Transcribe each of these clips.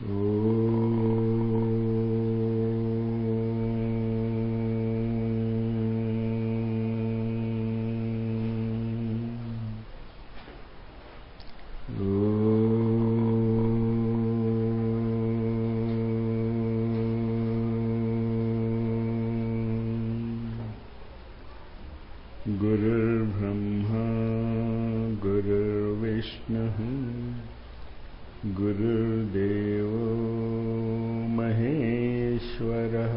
गुरुर्ब्रह्मा गुरुर्विष्णुः गुरुर्देवो महेश्वरः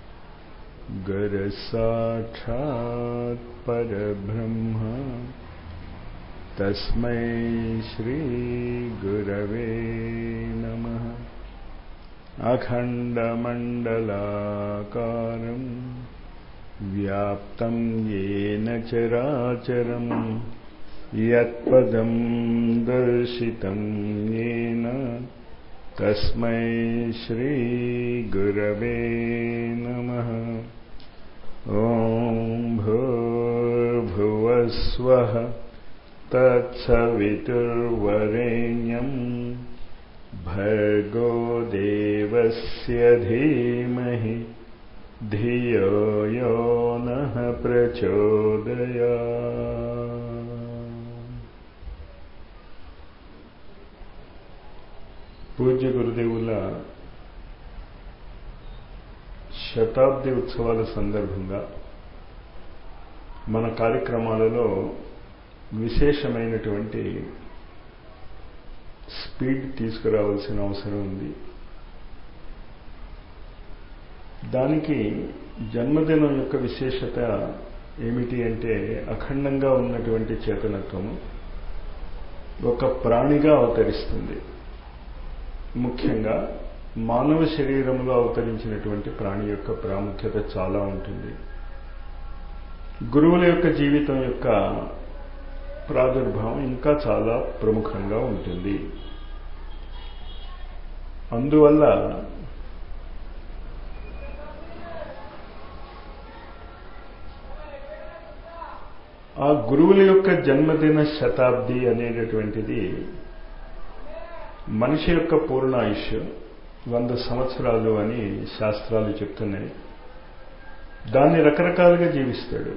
गुरुसाक्षात् परब्रह्म तस्मै श्रीगुरवे नमः अखण्डमण्डलाकारम् व्याप्तं येन चराचरं यत्पदं दर्शितं येन तस्मै श्रीगुरवे नमः ॐ भूर्भुवस्वः तत्सवितुर्वरेण्यं भर्गो देवस्य धीमहि धियो यो नः ప్రచోదయా పూజ్య గురుదేవుల శతాబ్ది ఉత్సవాల సందర్భంగా మన కార్యక్రమాలలో విశేషమైనటువంటి స్పీడ్ తీసుకురావాల్సిన అవసరం ఉంది దానికి జన్మదినం యొక్క విశేషత ఏమిటి అంటే అఖండంగా ఉన్నటువంటి చేతనత్వము ఒక ప్రాణిగా అవతరిస్తుంది ముఖ్యంగా మానవ శరీరంలో అవతరించినటువంటి ప్రాణి యొక్క ప్రాముఖ్యత చాలా ఉంటుంది గురువుల యొక్క జీవితం యొక్క ప్రాదుర్భావం ఇంకా చాలా ప్రముఖంగా ఉంటుంది అందువల్ల ఆ గురువుల యొక్క జన్మదిన శతాబ్ది అనేటటువంటిది మనిషి యొక్క పూర్ణ ఆయుష్ వంద సంవత్సరాలు అని శాస్త్రాలు చెప్తున్నాయి దాన్ని రకరకాలుగా జీవిస్తాడు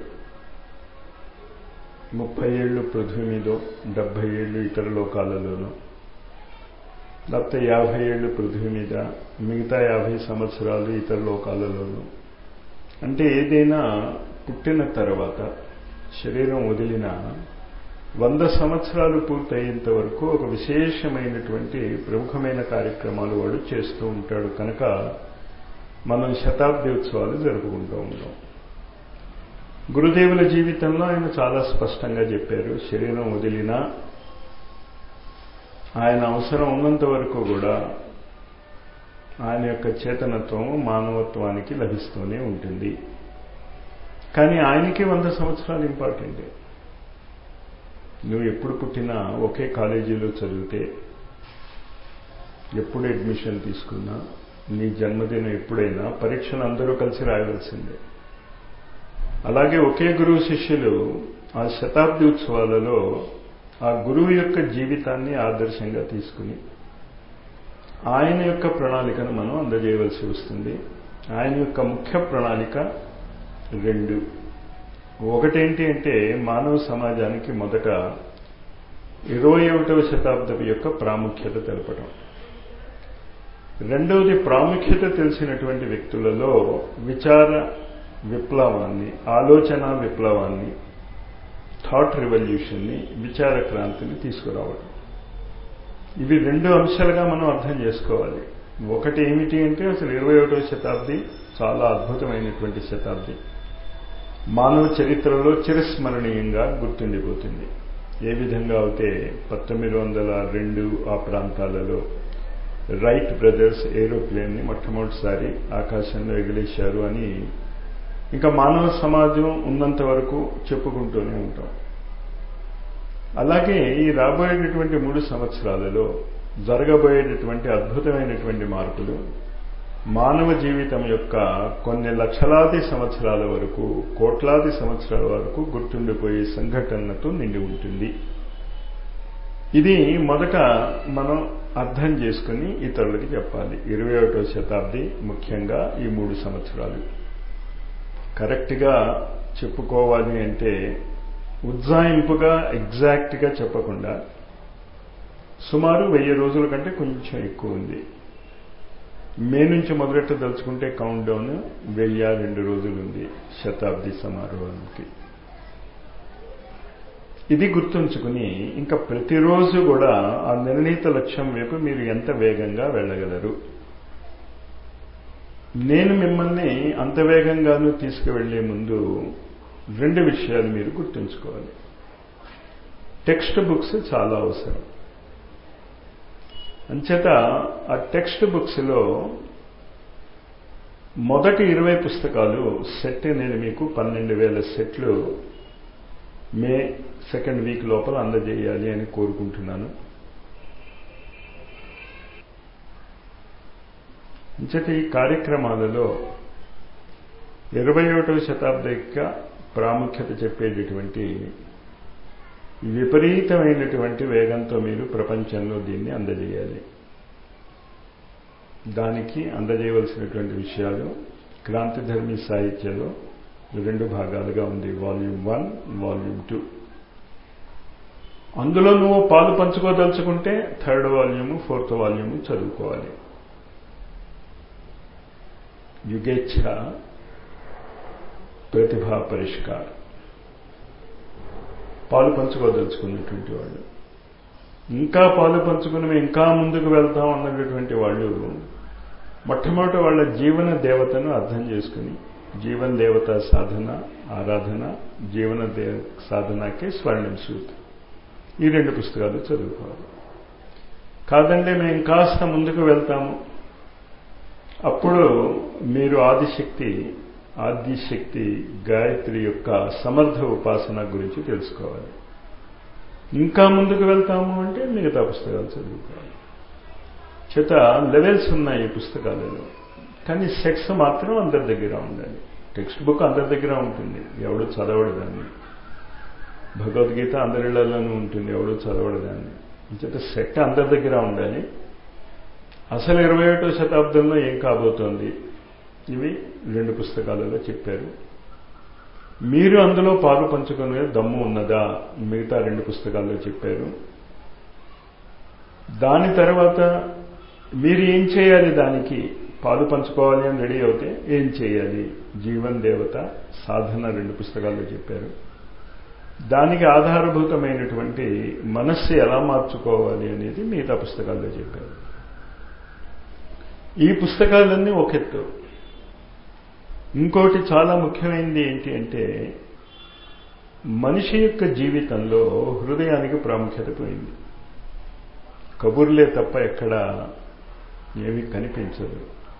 ముప్పై ఏళ్ళు పృథ్వీ మీదో డెబ్భై ఏళ్ళు ఇతర లోకాలలోనూ లేకపోతే యాభై ఏళ్ళు పృథ్వీ మీద మిగతా యాభై సంవత్సరాలు ఇతర లోకాలలోనూ అంటే ఏదైనా పుట్టిన తర్వాత శరీరం వదిలిన వంద సంవత్సరాలు పూర్తయ్యేంత వరకు ఒక విశేషమైనటువంటి ప్రముఖమైన కార్యక్రమాలు వాడు చేస్తూ ఉంటాడు కనుక మనం శతాబ్ది ఉత్సవాలు జరుపుకుంటూ ఉంటాం గురుదేవుల జీవితంలో ఆయన చాలా స్పష్టంగా చెప్పారు శరీరం వదిలినా ఆయన అవసరం ఉన్నంత వరకు కూడా ఆయన యొక్క చేతనత్వం మానవత్వానికి లభిస్తూనే ఉంటుంది కానీ ఆయనకి వంద సంవత్సరాలు ఇంపార్టెంట్ నువ్వు ఎప్పుడు పుట్టినా ఒకే కాలేజీలో చదివితే ఎప్పుడు అడ్మిషన్ తీసుకున్నా నీ జన్మదినం ఎప్పుడైనా పరీక్షలు అందరూ కలిసి రాయవలసిందే అలాగే ఒకే గురువు శిష్యులు ఆ శతాబ్ది ఉత్సవాలలో ఆ గురువు యొక్క జీవితాన్ని ఆదర్శంగా తీసుకుని ఆయన యొక్క ప్రణాళికను మనం అందజేయవలసి వస్తుంది ఆయన యొక్క ముఖ్య ప్రణాళిక రెండు ఒకటేంటి అంటే మానవ సమాజానికి మొదట ఇరవై ఒకటవ శతాబ్దం యొక్క ప్రాముఖ్యత తెలపడం రెండవది ప్రాముఖ్యత తెలిసినటువంటి వ్యక్తులలో విచార విప్లవాన్ని ఆలోచన విప్లవాన్ని థాట్ రివల్యూషన్ని విచార క్రాంతిని తీసుకురావడం ఇవి రెండు అంశాలుగా మనం అర్థం చేసుకోవాలి ఒకటి ఏమిటి అంటే అసలు ఇరవై ఒకటవ శతాబ్ది చాలా అద్భుతమైనటువంటి శతాబ్ది మానవ చరిత్రలో చిరస్మరణీయంగా గుర్తుండిపోతుంది ఏ విధంగా అయితే పంతొమ్మిది వందల రెండు ఆ ప్రాంతాలలో రైట్ బ్రదర్స్ ఏరోప్లేన్ని మొట్టమొదటిసారి ఆకాశంలో ఎగిలేశారు అని ఇంకా మానవ సమాజం ఉన్నంత వరకు చెప్పుకుంటూనే ఉంటాం అలాగే ఈ రాబోయేటటువంటి మూడు సంవత్సరాలలో జరగబోయేటటువంటి అద్భుతమైనటువంటి మార్పులు మానవ జీవితం యొక్క కొన్ని లక్షలాది సంవత్సరాల వరకు కోట్లాది సంవత్సరాల వరకు గుర్తుండిపోయే సంఘటనలతో నిండి ఉంటుంది ఇది మొదట మనం అర్థం చేసుకుని ఇతరులకి చెప్పాలి ఇరవై ఒకటో శతాబ్ది ముఖ్యంగా ఈ మూడు సంవత్సరాలు కరెక్ట్గా చెప్పుకోవాలి అంటే ఉజ్జాయింపుగా ఎగ్జాక్ట్గా చెప్పకుండా సుమారు వెయ్యి రోజుల కంటే కొంచెం ఎక్కువ ఉంది మే నుంచి మొదలెట్ట దలుచుకుంటే కౌంట్ డౌన్ వెయ్యి రెండు రోజులు ఉంది శతాబ్ది సమారోహానికి ఇది గుర్తుంచుకుని ఇంకా ప్రతిరోజు కూడా ఆ నిర్ణీత లక్ష్యం వైపు మీరు ఎంత వేగంగా వెళ్ళగలరు నేను మిమ్మల్ని అంత వేగంగానూ తీసుకువెళ్లే ముందు రెండు విషయాలు మీరు గుర్తుంచుకోవాలి టెక్స్ట్ బుక్స్ చాలా అవసరం అంచేత ఆ టెక్స్ట్ బుక్స్లో మొదటి ఇరవై పుస్తకాలు సెట్ నేను మీకు పన్నెండు వేల సెట్లు మే సెకండ్ వీక్ లోపల అందజేయాలి అని కోరుకుంటున్నాను అంచేత ఈ కార్యక్రమాలలో ఇరవై ఒకటవ శతాబ్ద యొక్క ప్రాముఖ్యత చెప్పేటటువంటి విపరీతమైనటువంటి వేగంతో మీరు ప్రపంచంలో దీన్ని అందజేయాలి దానికి అందజేయవలసినటువంటి విషయాలు క్రాంతిధర్మి సాహిత్యంలో రెండు భాగాలుగా ఉంది వాల్యూమ్ వన్ వాల్యూమ్ టూ అందులో నువ్వు పాలు పంచుకోదలుచుకుంటే థర్డ్ వాల్యూము ఫోర్త్ వాల్యూము చదువుకోవాలి యుగేచ్ఛ ప్రతిభా పరిష్కార్ పాలు పంచుకోదలుచుకున్నటువంటి వాళ్ళు ఇంకా పాలు పంచుకుని మేము ఇంకా ముందుకు వెళ్తాం అన్నటువంటి వాళ్ళు మొట్టమొదటి వాళ్ళ జీవన దేవతను అర్థం చేసుకుని జీవన దేవత సాధన ఆరాధన జీవన దేవ సాధనకే స్వర్ణం సూత్ ఈ రెండు పుస్తకాలు చదువుకోవాలి కాదంటే మేము కాస్త ముందుకు వెళ్తాము అప్పుడు మీరు ఆదిశక్తి ఆదిశక్తి గాయత్రి యొక్క సమర్థ ఉపాసన గురించి తెలుసుకోవాలి ఇంకా ముందుకు వెళ్తాము అంటే మిగతా పుస్తకాలు చదువుకోవాలి చేత లెవెల్స్ ఉన్నాయి ఈ పుస్తకాలలో కానీ సెక్స్ మాత్రం అందరి దగ్గర ఉండాలి టెక్స్ట్ బుక్ అందరి దగ్గర ఉంటుంది ఎవడు చదవడు దాన్ని భగవద్గీత అందరిళ్లలోనూ ఉంటుంది ఎవడు చదవడు దాన్ని చేత సెట్ అందరి దగ్గర ఉండాలి అసలు ఇరవై ఒకటో శతాబ్దంలో ఏం కాబోతోంది ఇవి రెండు పుస్తకాలలో చెప్పారు మీరు అందులో పాలు పంచుకునే దమ్ము ఉన్నదా మిగతా రెండు పుస్తకాల్లో చెప్పారు దాని తర్వాత మీరు ఏం చేయాలి దానికి పాలు పంచుకోవాలి అని రెడీ అవుతే ఏం చేయాలి జీవన్ దేవత సాధన రెండు పుస్తకాల్లో చెప్పారు దానికి ఆధారభూతమైనటువంటి మనస్సు ఎలా మార్చుకోవాలి అనేది మిగతా పుస్తకాల్లో చెప్పారు ఈ పుస్తకాలన్నీ ఒకెత్తు ఇంకోటి చాలా ముఖ్యమైనది ఏంటి అంటే మనిషి యొక్క జీవితంలో హృదయానికి ప్రాముఖ్యత పోయింది కబుర్లే తప్ప ఎక్కడ ఏమీ కనిపించదు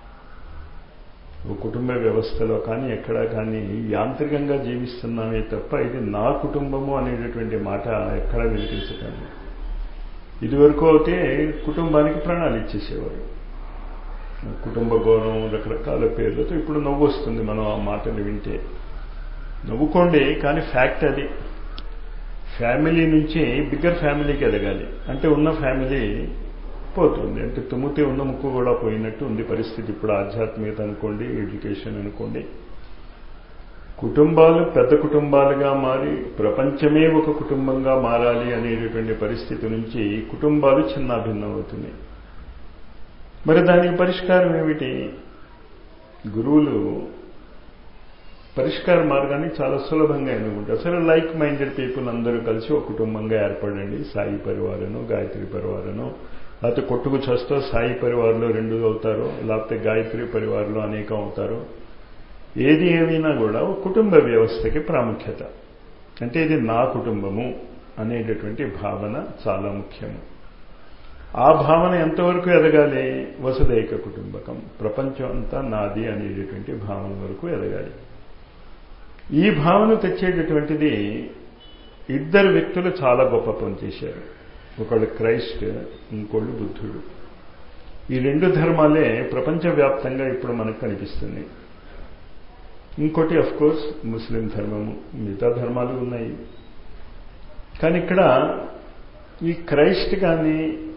ఓ కుటుంబ వ్యవస్థలో కానీ ఎక్కడా కానీ యాంత్రికంగా జీవిస్తున్నామే తప్ప ఇది నా కుటుంబము అనేటటువంటి మాట ఎక్కడా వినిపించటం ఇదివరకు అయితే కుటుంబానికి ప్రాణాలు ఇచ్చేసేవారు కుటుంబ గౌరవం రకరకాల పేర్లతో ఇప్పుడు నవ్వు వస్తుంది మనం ఆ మాటలు వింటే నవ్వుకోండి కానీ ఫ్యాక్ట్ అది ఫ్యామిలీ నుంచి బిగ్గర్ ఫ్యామిలీకి ఎదగాలి అంటే ఉన్న ఫ్యామిలీ పోతుంది అంటే తుమ్మితే ఉన్న ముక్కు కూడా పోయినట్టు ఉంది పరిస్థితి ఇప్పుడు ఆధ్యాత్మికత అనుకోండి ఎడ్యుకేషన్ అనుకోండి కుటుంబాలు పెద్ద కుటుంబాలుగా మారి ప్రపంచమే ఒక కుటుంబంగా మారాలి అనేటటువంటి పరిస్థితి నుంచి కుటుంబాలు చిన్నాభిన్నం అవుతున్నాయి మరి దానికి పరిష్కారం ఏమిటి గురువులు పరిష్కార మార్గాన్ని చాలా సులభంగా ఎన్నుకుంటారు అసలు లైక్ మైండెడ్ పీపుల్ అందరూ కలిసి ఒక కుటుంబంగా ఏర్పడండి సాయి పరివారను గాయత్రి పరివారను లేకపోతే కొట్టుకు చస్తూ సాయి పరివారంలో రెండు అవుతారు లేకపోతే గాయత్రి పరివారంలో అనేకం అవుతారు ఏది ఏమైనా కూడా కుటుంబ వ్యవస్థకి ప్రాముఖ్యత అంటే ఇది నా కుటుంబము అనేటటువంటి భావన చాలా ముఖ్యము ఆ భావన ఎంతవరకు ఎదగాలి వసుదైక కుటుంబకం ప్రపంచం అంతా నాది అనేటటువంటి భావన వరకు ఎదగాలి ఈ భావన తెచ్చేటటువంటిది ఇద్దరు వ్యక్తులు చాలా గొప్ప పని చేశారు ఒకళ్ళు క్రైస్ట్ ఇంకోళ్ళు బుద్ధుడు ఈ రెండు ధర్మాలే ప్రపంచవ్యాప్తంగా ఇప్పుడు మనకు కనిపిస్తుంది ఇంకోటి అఫ్ కోర్స్ ముస్లిం ధర్మము మిగతా ధర్మాలు ఉన్నాయి కానీ ఇక్కడ ఈ క్రైస్ట్ కానీ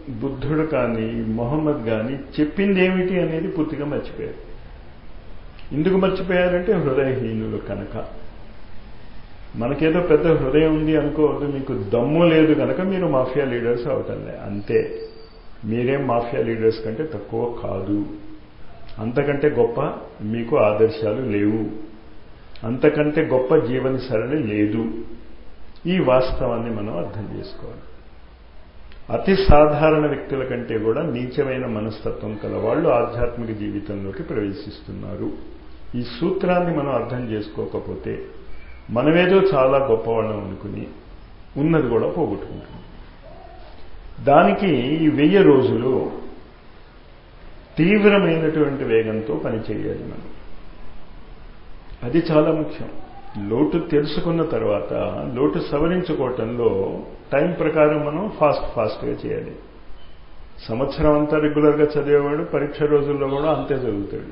బుద్ధుడు కానీ మొహమ్మద్ కానీ చెప్పింది ఏమిటి అనేది పూర్తిగా మర్చిపోయారు ఎందుకు మర్చిపోయారంటే హృదయహీనులు కనుక మనకేదో పెద్ద హృదయం ఉంది అనుకోవద్దు మీకు దమ్ము లేదు కనుక మీరు మాఫియా లీడర్స్ అవటంలే అంతే మీరేం మాఫియా లీడర్స్ కంటే తక్కువ కాదు అంతకంటే గొప్ప మీకు ఆదర్శాలు లేవు అంతకంటే గొప్ప జీవన సరళి లేదు ఈ వాస్తవాన్ని మనం అర్థం చేసుకోవాలి అతి సాధారణ వ్యక్తుల కంటే కూడా నీచమైన మనస్తత్వం కల వాళ్ళు ఆధ్యాత్మిక జీవితంలోకి ప్రవేశిస్తున్నారు ఈ సూత్రాన్ని మనం అర్థం చేసుకోకపోతే మనమేదో చాలా గొప్పవాళ్ళం అనుకుని ఉన్నది కూడా పోగొట్టుకుంటున్నాం దానికి ఈ వెయ్యి రోజులు తీవ్రమైనటువంటి వేగంతో పనిచేయాలి మనం అది చాలా ముఖ్యం లోటు తెలుసుకున్న తర్వాత లోటు సవరించుకోవటంలో టైం ప్రకారం మనం ఫాస్ట్ ఫాస్ట్గా చేయాలి సంవత్సరం అంతా రెగ్యులర్గా చదివేవాడు పరీక్ష రోజుల్లో కూడా అంతే చదువుతాడు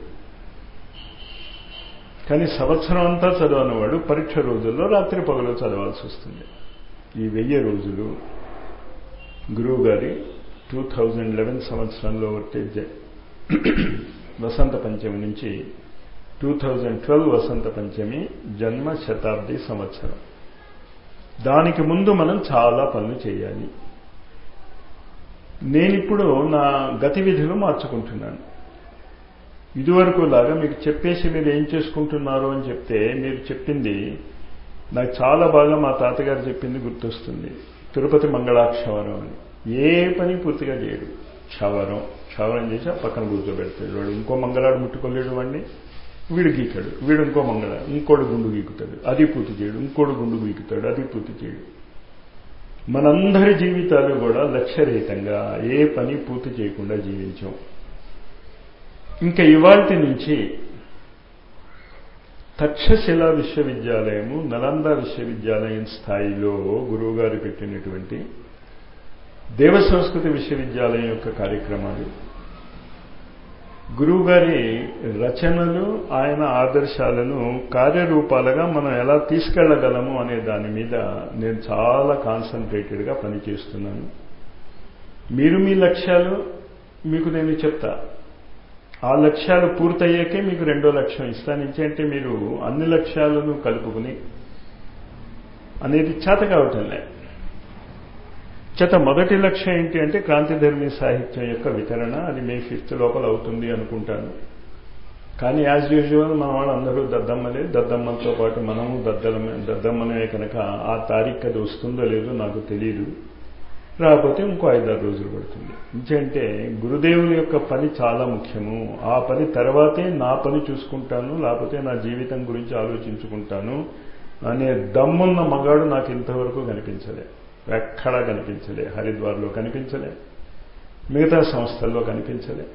కానీ సంవత్సరం అంతా చదవనివాడు పరీక్ష రోజుల్లో రాత్రి పగలు చదవాల్సి వస్తుంది ఈ వెయ్యి రోజులు గురువు గారి టూ థౌజండ్ లెవెన్ సంవత్సరంలో వర్తే వసంత పంచమి నుంచి two thousand twelve Vasantha Panchami జన్మ శతాబ్ది సంవత్సరం దానికి ముందు మనం చాలా పనులు చేయాలి నేనిప్పుడు నా గతివిధులు మార్చుకుంటున్నాను ఇదివరకు లాగా మీకు చెప్పేసి మీరు ఏం చేసుకుంటున్నారు అని చెప్తే మీరు చెప్పింది నాకు చాలా బాగా మా తాతగారు చెప్పింది గుర్తొస్తుంది తిరుపతి మంగళాక్షవరం అని ఏ పని పూర్తిగా చేయడు క్షవరం క్షవరం చేసి ఆ పక్కన కూర్చోబెడతాడు వాడు ఇంకో మంగళాడు ముట్టుకోలేడు వాడిని వీడు గీకాడు వీడు ఇంకో మంగళ ఇంకోడు గుండు గీకుతాడు అది పూర్తి చేయడు ఇంకోడు గుండు గీకుతాడు అది పూర్తి చేయడు మనందరి జీవితాలు కూడా లక్ష్యరహితంగా ఏ పని పూర్తి చేయకుండా జీవించాం ఇంకా ఇవాల్టి నుంచి తక్షశిల విశ్వవిద్యాలయము నలంద విశ్వవిద్యాలయం స్థాయిలో గురువుగారు పెట్టినటువంటి దేవ సంస్కృతి విశ్వవిద్యాలయం యొక్క కార్యక్రమాలు గురువుగారి రచనలు ఆయన ఆదర్శాలను కార్యరూపాలుగా మనం ఎలా తీసుకెళ్లగలము అనే దాని మీద నేను చాలా కాన్సన్ట్రేటెడ్గా పనిచేస్తున్నాను మీరు మీ లక్ష్యాలు మీకు నేను చెప్తా ఆ లక్ష్యాలు పూర్తయ్యాకే మీకు రెండో లక్ష్యం ఇస్తాను అంటే మీరు అన్ని లక్ష్యాలను కలుపుకుని అనేది చేత కావటంలే చేత మొదటి లక్ష్యం ఏంటి అంటే క్రాంతిధర్మి సాహిత్యం యొక్క వితరణ అది మే ఫిఫ్త్ లోపల అవుతుంది అనుకుంటాను కానీ యాజ్ యూజువల్ మన వాళ్ళందరూ దద్దమ్మలే దద్దమ్మలతో పాటు మనము దద్దలమే దద్దమ్మనే కనుక ఆ తారీఖు అది వస్తుందో లేదో నాకు తెలియదు రాకపోతే ఇంకో ఐదారు రోజులు పడుతుంది ఇంకంటే గురుదేవుల యొక్క పని చాలా ముఖ్యము ఆ పని తర్వాతే నా పని చూసుకుంటాను లేకపోతే నా జీవితం గురించి ఆలోచించుకుంటాను అనే దమ్మున్న మగాడు నాకు ఇంతవరకు కనిపించలే ఎక్కడా కనిపించలే హరిద్వార్లో కనిపించలే మిగతా సంస్థల్లో కనిపించలే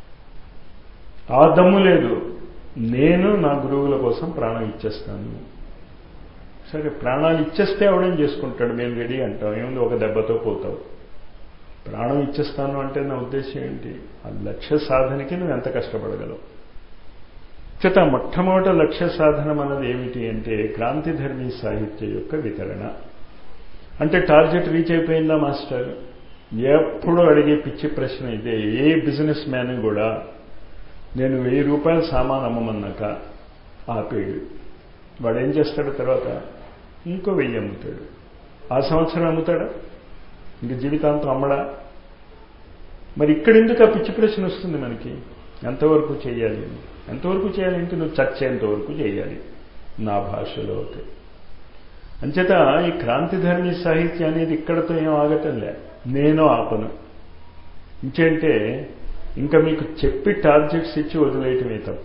ఆ దమ్ము లేదు నేను నా గురువుల కోసం ప్రాణం ఇచ్చేస్తాను సరే ప్రాణాలు ఇచ్చేస్తే అవడం చేసుకుంటాడు మేము రెడీ అంటాం ఏముంది ఒక దెబ్బతో పోతావు ప్రాణం ఇచ్చేస్తాను అంటే నా ఉద్దేశం ఏంటి ఆ లక్ష్య సాధనకి నువ్వు ఎంత కష్టపడగలవు చేత మొట్టమొదట లక్ష్య సాధనం అన్నది ఏమిటి అంటే క్రాంతిధర్మి సాహిత్య యొక్క వితరణ అంటే టార్గెట్ రీచ్ అయిపోయిందా మాస్టర్ ఎప్పుడు అడిగే పిచ్చి ప్రశ్న ఇదే ఏ బిజినెస్ మ్యాన్ కూడా నేను వెయ్యి రూపాయలు సామాన్ అమ్మమన్నాక ఆపేడు వాడు ఏం చేస్తాడు తర్వాత ఇంకో వెయ్యి అమ్ముతాడు ఆ సంవత్సరం అమ్ముతాడా ఇంక జీవితాంతం అమ్మడా మరి ఇక్కడెందుకు ఆ పిచ్చి ప్రశ్న వస్తుంది మనకి ఎంతవరకు చేయాలి ఎంతవరకు చేయాలంటే నువ్వు చచ్చేంత వరకు చేయాలి నా భాషలో అయితే అంచేత ఈ క్రాంతిధర్మి సాహిత్యం అనేది ఇక్కడతో ఏం ఆగటంలే నేను ఆపను ఇంకేంటే ఇంకా మీకు చెప్పి టార్గెట్స్ ఇచ్చి వదిలేయటమే తప్ప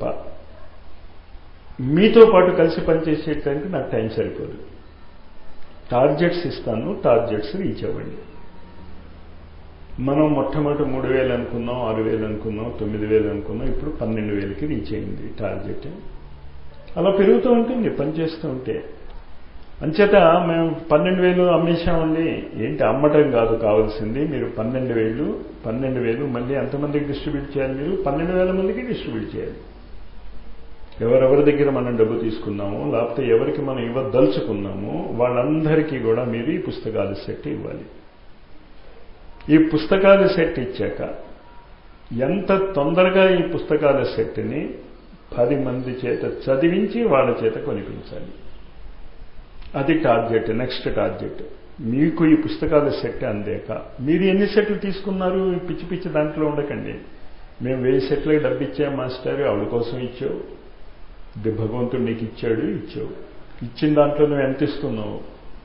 మీతో పాటు కలిసి పనిచేసేటానికి నాకు టైం సరిపోదు టార్గెట్స్ ఇస్తాను టార్గెట్స్ రీచ్ అవ్వండి మనం మొట్టమొదటి మూడు వేలు అనుకున్నాం ఆరు వేలు అనుకున్నాం తొమ్మిది వేలు అనుకున్నాం ఇప్పుడు పన్నెండు వేలకి రీచ్ అయింది టార్గెట్ అలా పెరుగుతూ ఉంటుంది పనిచేస్తూ ఉంటే అంచేత మేము పన్నెండు వేలు అమ్మేశామండి ఏంటి అమ్మటం కాదు కావాల్సింది మీరు పన్నెండు వేలు పన్నెండు వేలు మళ్ళీ ఎంతమందికి డిస్ట్రిబ్యూట్ చేయాలి మీరు పన్నెండు వేల మందికి డిస్ట్రిబ్యూట్ చేయాలి ఎవరెవరి దగ్గర మనం డబ్బు తీసుకున్నామో లేకపోతే ఎవరికి మనం ఇవ్వదలుచుకున్నామో వాళ్ళందరికీ కూడా మీరు ఈ పుస్తకాలు సెట్ ఇవ్వాలి ఈ పుస్తకాల సెట్ ఇచ్చాక ఎంత తొందరగా ఈ పుస్తకాల సెట్ని పది మంది చేత చదివించి వాళ్ళ చేత కొనిపించాలి అది టార్గెట్ నెక్స్ట్ టార్గెట్ మీకు ఈ పుస్తకాల సెట్ అందాక మీరు ఎన్ని సెట్లు తీసుకున్నారు ఈ పిచ్చి పిచ్చి దాంట్లో ఉండకండి మేము వెయ్యి సెట్లకి డబ్బు ఇచ్చాం మాస్టర్ ఆవిడ కోసం ఇచ్చావు ఇది భగవంతుడు నీకు ఇచ్చాడు ఇచ్చావు ఇచ్చిన దాంట్లో నువ్వు ఎంత ఇస్తున్నావు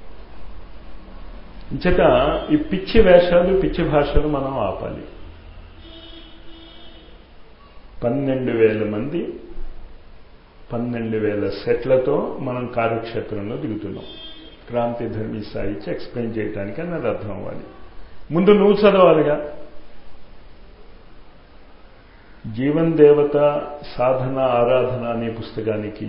ఇంచేత ఈ పిచ్చి వేషాలు పిచ్చి భాషలు మనం ఆపాలి పన్నెండు వేల మంది పన్నెండు వేల సెట్లతో మనం కార్యక్షేత్రంలో దిగుతున్నాం క్రాంతి ధర్మీ సాహిత్య ఎక్స్ప్లెయిన్ చేయడానికి అన్నది అర్థం అవ్వాలి ముందు నువ్వు చదవాలిగా జీవన్ దేవత సాధన ఆరాధన అనే పుస్తకానికి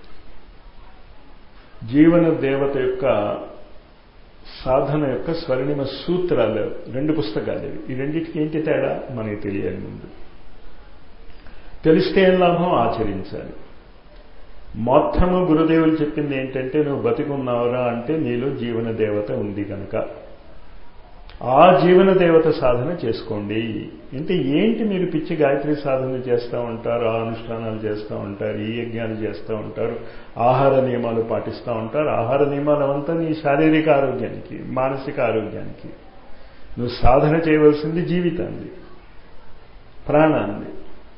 జీవన దేవత యొక్క సాధన యొక్క స్వర్ణిమ సూత్రాలు రెండు పుస్తకాలు ఇవి ఈ రెండింటికి ఏంటి తేడా మనకి తెలియాలి ముందు తెలిస్తే ఏం లాభం ఆచరించాలి మొత్తము గురుదేవులు చెప్పింది ఏంటంటే నువ్వు బతికున్నావురా అంటే నీలో జీవన దేవత ఉంది కనుక ఆ జీవన దేవత సాధన చేసుకోండి అంటే ఏంటి మీరు పిచ్చి గాయత్రి సాధన చేస్తూ ఉంటారు ఆ అనుష్ఠానాలు చేస్తూ ఉంటారు ఈ యజ్ఞాలు చేస్తూ ఉంటారు ఆహార నియమాలు పాటిస్తూ ఉంటారు ఆహార నియమాలు అవంతా నీ శారీరక ఆరోగ్యానికి మానసిక ఆరోగ్యానికి నువ్వు సాధన చేయవలసింది జీవితాన్ని ప్రాణాన్ని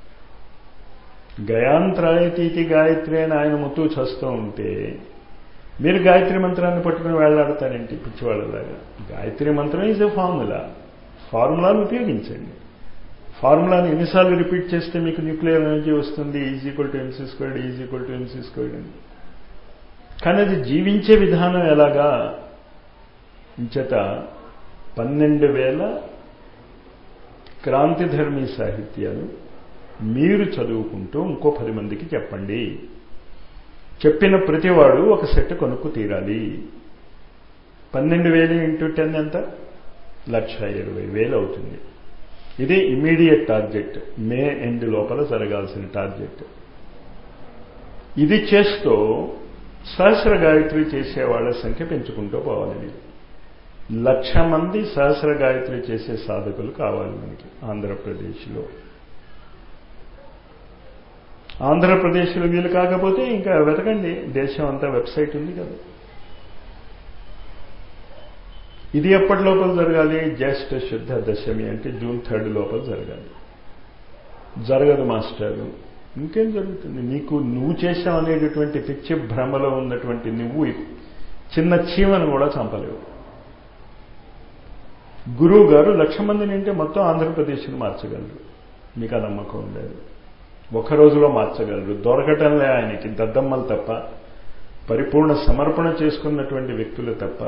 గయాంత్రాయతీతి గాయత్రి అని ఆయన ముత్తు చస్తూ ఉంటే మీరు గాయత్రి మంత్రాన్ని పట్టుకుని వేళ్లాడతారేంటి పిచ్చివాళ్ళలాగా గాయత్రి మంత్రం ఈజ్ ఎ ఫార్ములా ఫార్ములాను ఉపయోగించండి ఫార్ములాని ఎన్నిసార్లు రిపీట్ చేస్తే మీకు న్యూక్లియర్ ఎనర్జీ వస్తుంది is equal to MC squared is equal to MC squared అని కానీ అది జీవించే విధానం ఎలాగా ఇంచేత పన్నెండు వేల క్రాంతిధర్మీ సాహిత్యాలు మీరు చదువుకుంటూ ఇంకో పది మందికి చెప్పండి చెప్పిన ప్రతివాడు ఒక సెట్ కొనుక్కు తీరాలి పన్నెండు వేలు ఇంటూ టెన్ ఎంత లక్ష ఇరవై వేలు అవుతుంది ఇది ఇమీడియట్ టార్గెట్ మే ఎండ్ లోపల జరగాల్సిన టార్గెట్ ఇది చేస్తూ సహస్ర గాయత్రి చేసే వాళ్ళ సంఖ్య పెంచుకుంటూ పోవాలి మీరు లక్ష మంది సహస్ర గాయత్రి చేసే సాధకులు కావాలి మనకి ఆంధ్రప్రదేశ్లో ఆంధ్రప్రదేశ్లో వీలు కాకపోతే ఇంకా వెతకండి దేశం అంతా వెబ్సైట్ ఉంది కదా ఇది ఎప్పటి లోపల జరగాలి జ్యేష్ఠ శుద్ధ దశమి అంటే జూన్ థర్డ్ లోపల జరగాలి జరగదు మాస్టర్ ఇంకేం జరుగుతుంది నీకు నువ్వు చేసావు అనేటటువంటి పిచ్చి భ్రమలో ఉన్నటువంటి నువ్వు చిన్న చీమను కూడా చంపలేవు గురువు గారు లక్ష మందిని అంటే మొత్తం ఆంధ్రప్రదేశ్ని మార్చగలరు మీకు ఆ నమ్మకం ఉండేది ఒక రోజులో మార్చగలరు దొరకటంలే ఆయనకి దద్దమ్మలు తప్ప పరిపూర్ణ సమర్పణ చేసుకున్నటువంటి వ్యక్తులు తప్ప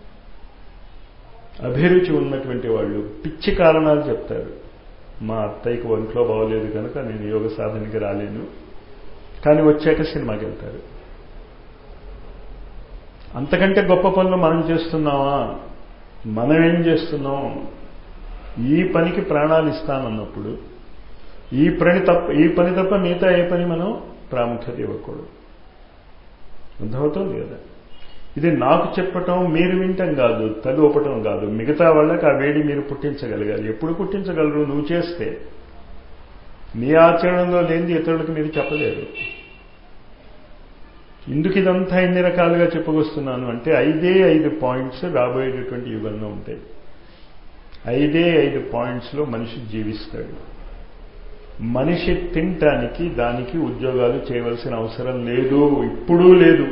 అభిరుచి ఉన్నటువంటి వాళ్ళు పిచ్చి కారణాలు చెప్తారు మా అత్తయ్యకి ఒంట్లో బాగోలేదు కనుక నేను యోగ సాధనకి రాలేను కానీ వచ్చాక సినిమాకి వెళ్తారు అంతకంటే గొప్ప పనులు మనం చేస్తున్నావా మనం ఏం చేస్తున్నాం ఈ పనికి ప్రాణాలు ఇస్తానన్నప్పుడు ఈ పని తప్ప ఈ పని తప్ప మిగతా ఏ పని మనం ప్రాముఖ్యత ఇవ్వకూడదు అర్థమవుతుంది కదా ఇది నాకు చెప్పటం మీరు వింటం కాదు తల్లి ఊపటం కాదు మిగతా వాళ్ళకి ఆ వేడి మీరు పుట్టించగలగాలి ఎప్పుడు పుట్టించగలరు నువ్వు చేస్తే మీ ఆచరణలో లేనిది ఇతరులకు మీరు చెప్పలేరు ఎందుకు ఇదంతా ఎన్ని రకాలుగా చెప్పుకొస్తున్నాను అంటే ఐదే ఐదు పాయింట్స్ రాబోయేటటువంటి యుగంలో ఉంటాయి ఐదే ఐదు పాయింట్స్లో మనిషి జీవిస్తాడు మనిషి తినటానికి దానికి ఉద్యోగాలు చేయవలసిన అవసరం లేదు ఇప్పుడూ లేదు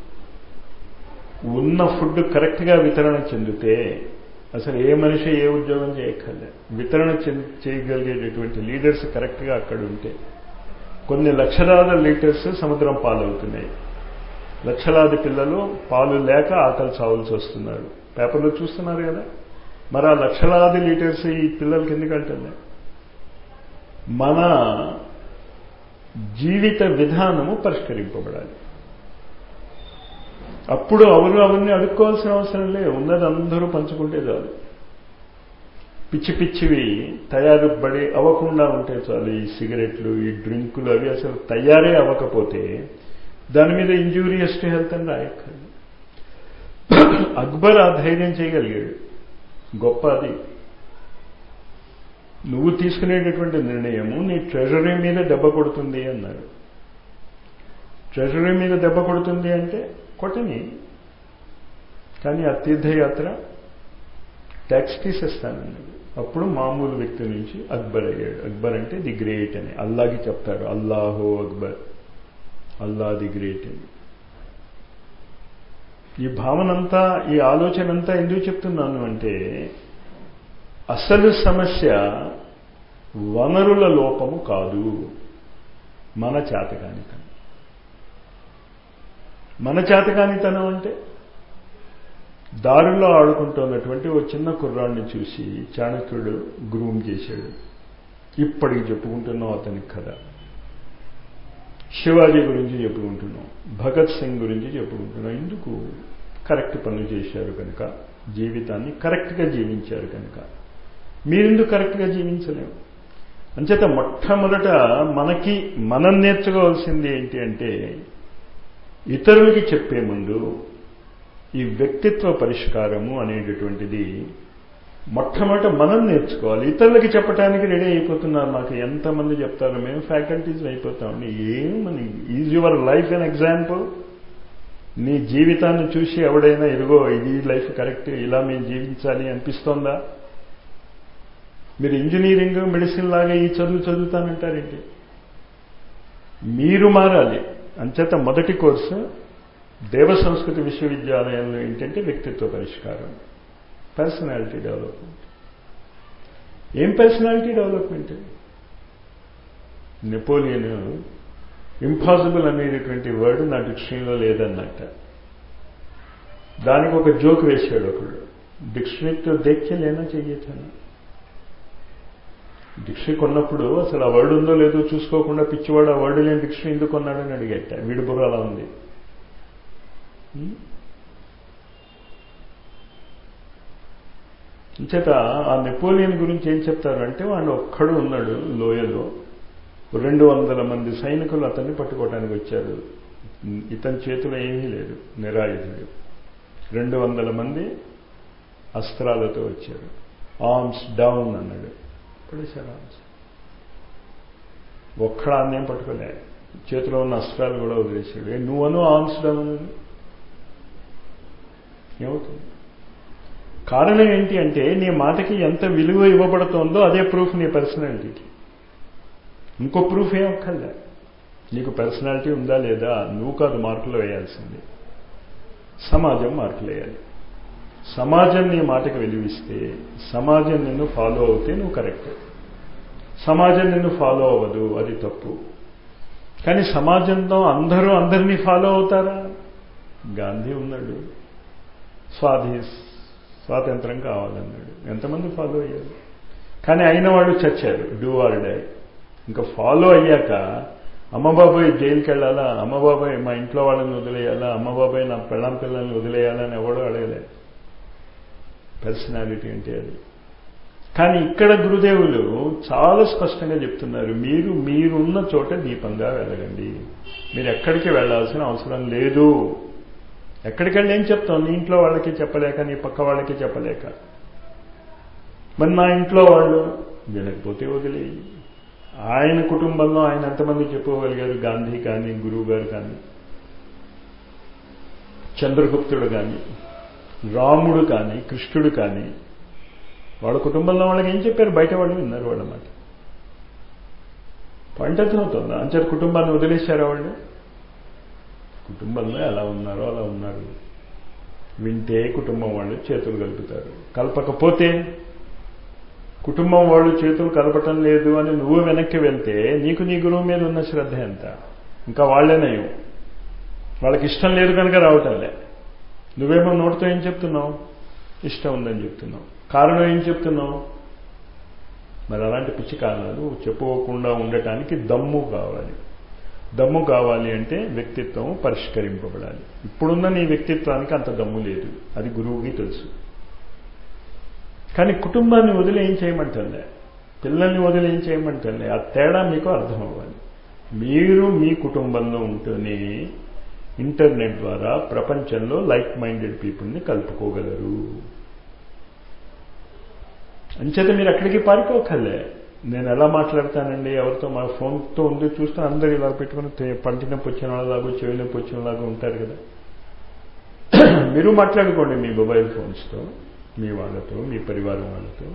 ఉన్న ఫుడ్ కరెక్ట్గా వితరణ చెందితే అసలు ఏ మనిషి ఏ ఉద్యోగం చేయక్కర్లే వితరణ చేయగలిగేటటువంటి లీడర్స్ కరెక్ట్గా అక్కడ ఉంటే కొన్ని లక్షలాది లీటర్స్ సముద్రం పాలవుతున్నాయి లక్షలాది పిల్లలు పాలు లేక ఆకలి చావాల్సి వస్తున్నారు పేపర్లో చూస్తున్నారు కదా మరి ఆ లక్షలాది లీటర్స్ ఈ పిల్లలకి ఎందుకు వెళ్తున్నాయి మన జీవిత విధానము పరిష్కరింపబడాలి అప్పుడు అవును అవన్నీ అడుక్కోవాల్సిన అవసరం లేదు ఉన్నది అందరూ పంచుకుంటే చాలు పిచ్చి పిచ్చివి తయారు పడి అవ్వకుండా ఉంటే చాలు ఈ సిగరెట్లు ఈ డ్రింకులు అవి అసలు తయారే అవ్వకపోతే దాని మీద ఇంజూరియస్ టు హెల్త్ అని రాయక్కర్లేదు అక్బర్ ఆ ధైర్యం చేయగలిగాడు గొప్ప అది నువ్వు తీసుకునేటటువంటి నిర్ణయము నీ ట్రెజరీ మీద దెబ్బ కొడుతుంది అన్నారు ట్రెజరీ మీద దెబ్బ కొడుతుంది అంటే కొట్టని కానీ ఆ తీర్థయాత్ర ట్యాక్స్ తీసేస్తానన్నది అప్పుడు మామూలు వ్యక్తి నుంచి అక్బర్ అయ్యాడు అక్బర్ అంటే ది గ్రేట్ అని అల్లాకి చెప్తాడు అల్లాహో అక్బర్ అల్లా ది గ్రేట్ అని ఈ భావనంతా ఈ ఆలోచన అంతా ఎందుకు చెప్తున్నాను అంటే అసలు సమస్య వనరుల లోపము కాదు మన చేతకానితనం మన చేతకానితనం అంటే దారిలో ఆడుకుంటున్నటువంటి ఓ చిన్న కుర్రాడిని చూసి చాణక్యుడు గ్రూమ్ చేశాడు ఇప్పటికి చెప్పుకుంటున్నాం అతనికి కథ శివాజీ గురించి చెప్పుకుంటున్నాం భగత్ సింగ్ గురించి చెప్పుకుంటున్నాం ఎందుకు కరెక్ట్ పనులు చేశారు కనుక జీవితాన్ని కరెక్ట్గా జీవించారు కనుక మీరెందుకు కరెక్ట్గా జీవించలేము అంచేత మొట్టమొదట మనకి మనం నేర్చుకోవాల్సింది ఏంటి అంటే ఇతరులకి చెప్పే ముందు ఈ వ్యక్తిత్వ పరిష్కారము అనేటటువంటిది మొట్టమొదట మనం నేర్చుకోవాలి ఇతరులకి చెప్పడానికి రెడీ అయిపోతున్నారు మాకు ఎంతమంది చెప్తారు మేము ఫ్యాకల్టీస్ అయిపోతామండి ఏమని is your life an example నీ జీవితాన్ని చూసి ఎవడైనా ఇదిగో ఇది లైఫ్ కరెక్ట్ ఇలా మేము జీవించాలి అనిపిస్తోందా మీరు ఇంజనీరింగ్ మెడిసిన్ లాగా ఈ చదువు చదువుతానంటారేంటి మీరు మారాలి అంచేత మొదటి కోర్సు దేవ సంస్కృతి విశ్వవిద్యాలయంలో ఏంటంటే వ్యక్తిత్వ పరిష్కారం పర్సనాలిటీ డెవలప్మెంట్ ఏం పర్సనాలిటీ డెవలప్మెంట్ నెపోలియన్ ఇంపాసిబుల్ అనేటటువంటి వర్డ్ నా డిక్షనరీలో లేదన్నట్ట దానికి ఒక జోక్ వేశాడు ఒకడు డిక్షనరీతో దేఖ్య లేనా చెయ్యతాను డిక్షనరీ కొన్నప్పుడు అసలు ఆ వర్డ్ ఉందో లేదో చూసుకోకుండా పిచ్చివాడు ఆ వర్డ్ లేని డిక్షనరీ ఎందుకు కొన్నాడని అడిగట వీడి బుర్ర అలా ఉంది చేత ఆ నెపోలియన్ గురించి ఏం చెప్తారు అంటే వాడు ఒక్కడు ఉన్నాడు లోయలో రెండు వందల మంది సైనికులు అతన్ని పట్టుకోవడానికి వచ్చారు ఇతని చేతిలో ఏమీ లేదు నిరాయుధుడు రెండు వందల మంది అస్త్రాలతో వచ్చారు ఆర్మ్స్ డౌన్ అన్నాడు పడేశారు ఆర్మ్స్ ఒక్కడాన్నేం పట్టుకోలే చేతిలో ఉన్న అస్త్రాలు కూడా వదిలేశాడు నువ్వను ఆర్మ్స్ డౌన్ ఏమవుతుంది కారణం ఏంటి అంటే నీ మాటకి ఎంత విలువ ఇవ్వబడుతోందో అదే ప్రూఫ్ నీ పర్సనాలిటీకి ఇంకో ప్రూఫ్ ఏం ఒక్కర్లే నీకు పర్సనాలిటీ ఉందా లేదా నువ్వు కాదు మార్కులు వేయాల్సింది సమాజం మార్కులు వేయాలి సమాజం నీ మాటకి విలువిస్తే సమాజం నిన్ను ఫాలో అవుతే నువ్వు కరెక్ట్ సమాజం నిన్ను ఫాలో అవ్వదు అది తప్పు కానీ సమాజంలో అందరూ అందరినీ ఫాలో అవుతారా గాంధీ ఉన్నాడు స్వాధీ స్వాతంత్రం కావాలన్నాడు ఎంతమంది ఫాలో అయ్యారు కానీ అయిన వాళ్ళు చచ్చారు డూ ఆర్ డై ఇంకా ఫాలో అయ్యాక అమ్మబాబాయ్ జైలుకి వెళ్ళాలా అమ్మబాబాయ్ మా ఇంట్లో వాళ్ళని వదిలేయాలా అమ్మబాబాయ్ నా పెళ్ళం పిల్లల్ని వదిలేయాలా అని ఎవడో అడగలే పర్సనాలిటీ అంటే అది కానీ ఇక్కడ గురుదేవులు చాలా స్పష్టంగా చెప్తున్నారు మీరు మీరున్న చోట దీపంగా వెళ్ళగండి మీరు ఎక్కడికి వెళ్ళాల్సిన అవసరం లేదు ఎక్కడికి వెళ్ళి ఏం చెప్తాం నీ ఇంట్లో వాళ్ళకి చెప్పలేక నీ పక్క వాళ్ళకి చెప్పలేక మరి నా ఇంట్లో వాళ్ళు వినకపోతే వదిలేయి ఆయన కుటుంబంలో ఆయన ఎంతమంది చెప్పుకోగలిగారు గాంధీ కానీ గురువు గారు కానీ చంద్రగుప్తుడు కానీ రాముడు కానీ కృష్ణుడు కానీ వాళ్ళ కుటుంబంలో వాళ్ళకి ఏం చెప్పారు బయట వాళ్ళు విన్నారు వాళ్ళ మాట పాయింట్ అర్థమవుతుందా అంచేత కుటుంబాన్ని వదిలేశారా వాళ్ళు కుటుంబంలో ఎలా ఉన్నారో అలా ఉన్నారు వింటే కుటుంబం వాళ్ళు చేతులు కలుపుతారు కలపకపోతే కుటుంబం వాళ్ళు చేతులు కలపటం లేదు అని నువ్వు వెనక్కి వెళ్తే నీకు నీ గురువు మీద ఉన్న శ్రద్ధ ఎంత ఇంకా వాళ్లేనయం వాళ్ళకి ఇష్టం లేదు కనుక రావటంలే నువ్వేమో నోటితో ఏం చెప్తున్నావు ఇష్టం ఉందని చెప్తున్నావు కారణం ఏం చెప్తున్నావు మరి అలాంటి పిచ్చి కారణాలు చెప్పుకోకుండా ఉండటానికి దమ్ము కావాలి దమ్ము కావాలి అంటే వ్యక్తిత్వం పరిష్కరింపబడాలి ఇప్పుడున్న నీ వ్యక్తిత్వానికి అంత దమ్ము లేదు అది గురువుకి తెలుసు కానీ కుటుంబాన్ని వదిలి ఏం చేయమంటలే పిల్లల్ని వదిలి ఏం చేయమంటలే ఆ తేడా మీకు అర్థం అవ్వాలి మీరు మీ కుటుంబంలో ఉంటూనే ఇంటర్నెట్ ద్వారా ప్రపంచంలో లైక్ మైండెడ్ పీపుల్ని కలుపుకోగలరు అంచేత మీరు అక్కడికి పారిపోకర్లే నేను ఎలా మాట్లాడతానండి ఎవరితో మా ఫోన్తో ఉంది చూస్తే అందరు ఇలా పెట్టుకుని పంటి నొప్పి వచ్చిన వాళ్ళలాగా చెవి నొప్పి వచ్చిన లాగా ఉంటారు కదా మీరు మాట్లాడుకోండి మీ మొబైల్ ఫోన్స్తో మీ వాళ్ళతో మీ పరివారం వాళ్ళతో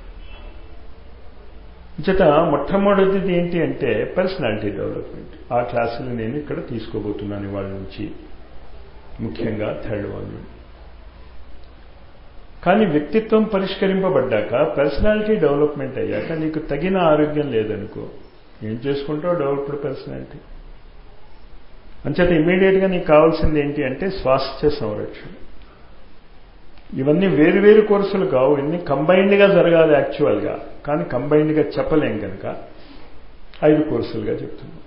చేత మొట్టమొదటిది ఏంటి అంటే పర్సనాలిటీ డెవలప్మెంట్ ఆ క్లాసులు నేను ఇక్కడ తీసుకోబోతున్నాను వాళ్ళ నుంచి ముఖ్యంగా థర్డ్ వాల్యూమ్ కానీ వ్యక్తిత్వం పరిష్కరింపబడ్డాక పర్సనాలిటీ డెవలప్మెంట్ అయ్యాక నీకు తగిన ఆరోగ్యం లేదనుకో ఏం చేసుకుంటావు డెవలప్డ్ పర్సనాలిటీ అంచేత ఇమీడియట్గా నీకు కావాల్సింది ఏంటి అంటే స్వాస్థ్య సంరక్షణ ఇవన్నీ వేరు వేరు కోర్సులు కావు ఇన్ని కంబైన్డ్గా జరగాలి యాక్చువల్గా కానీ కంబైన్డ్గా చెప్పలేం కనుక ఐదు కోర్సులుగా చెప్తున్నాం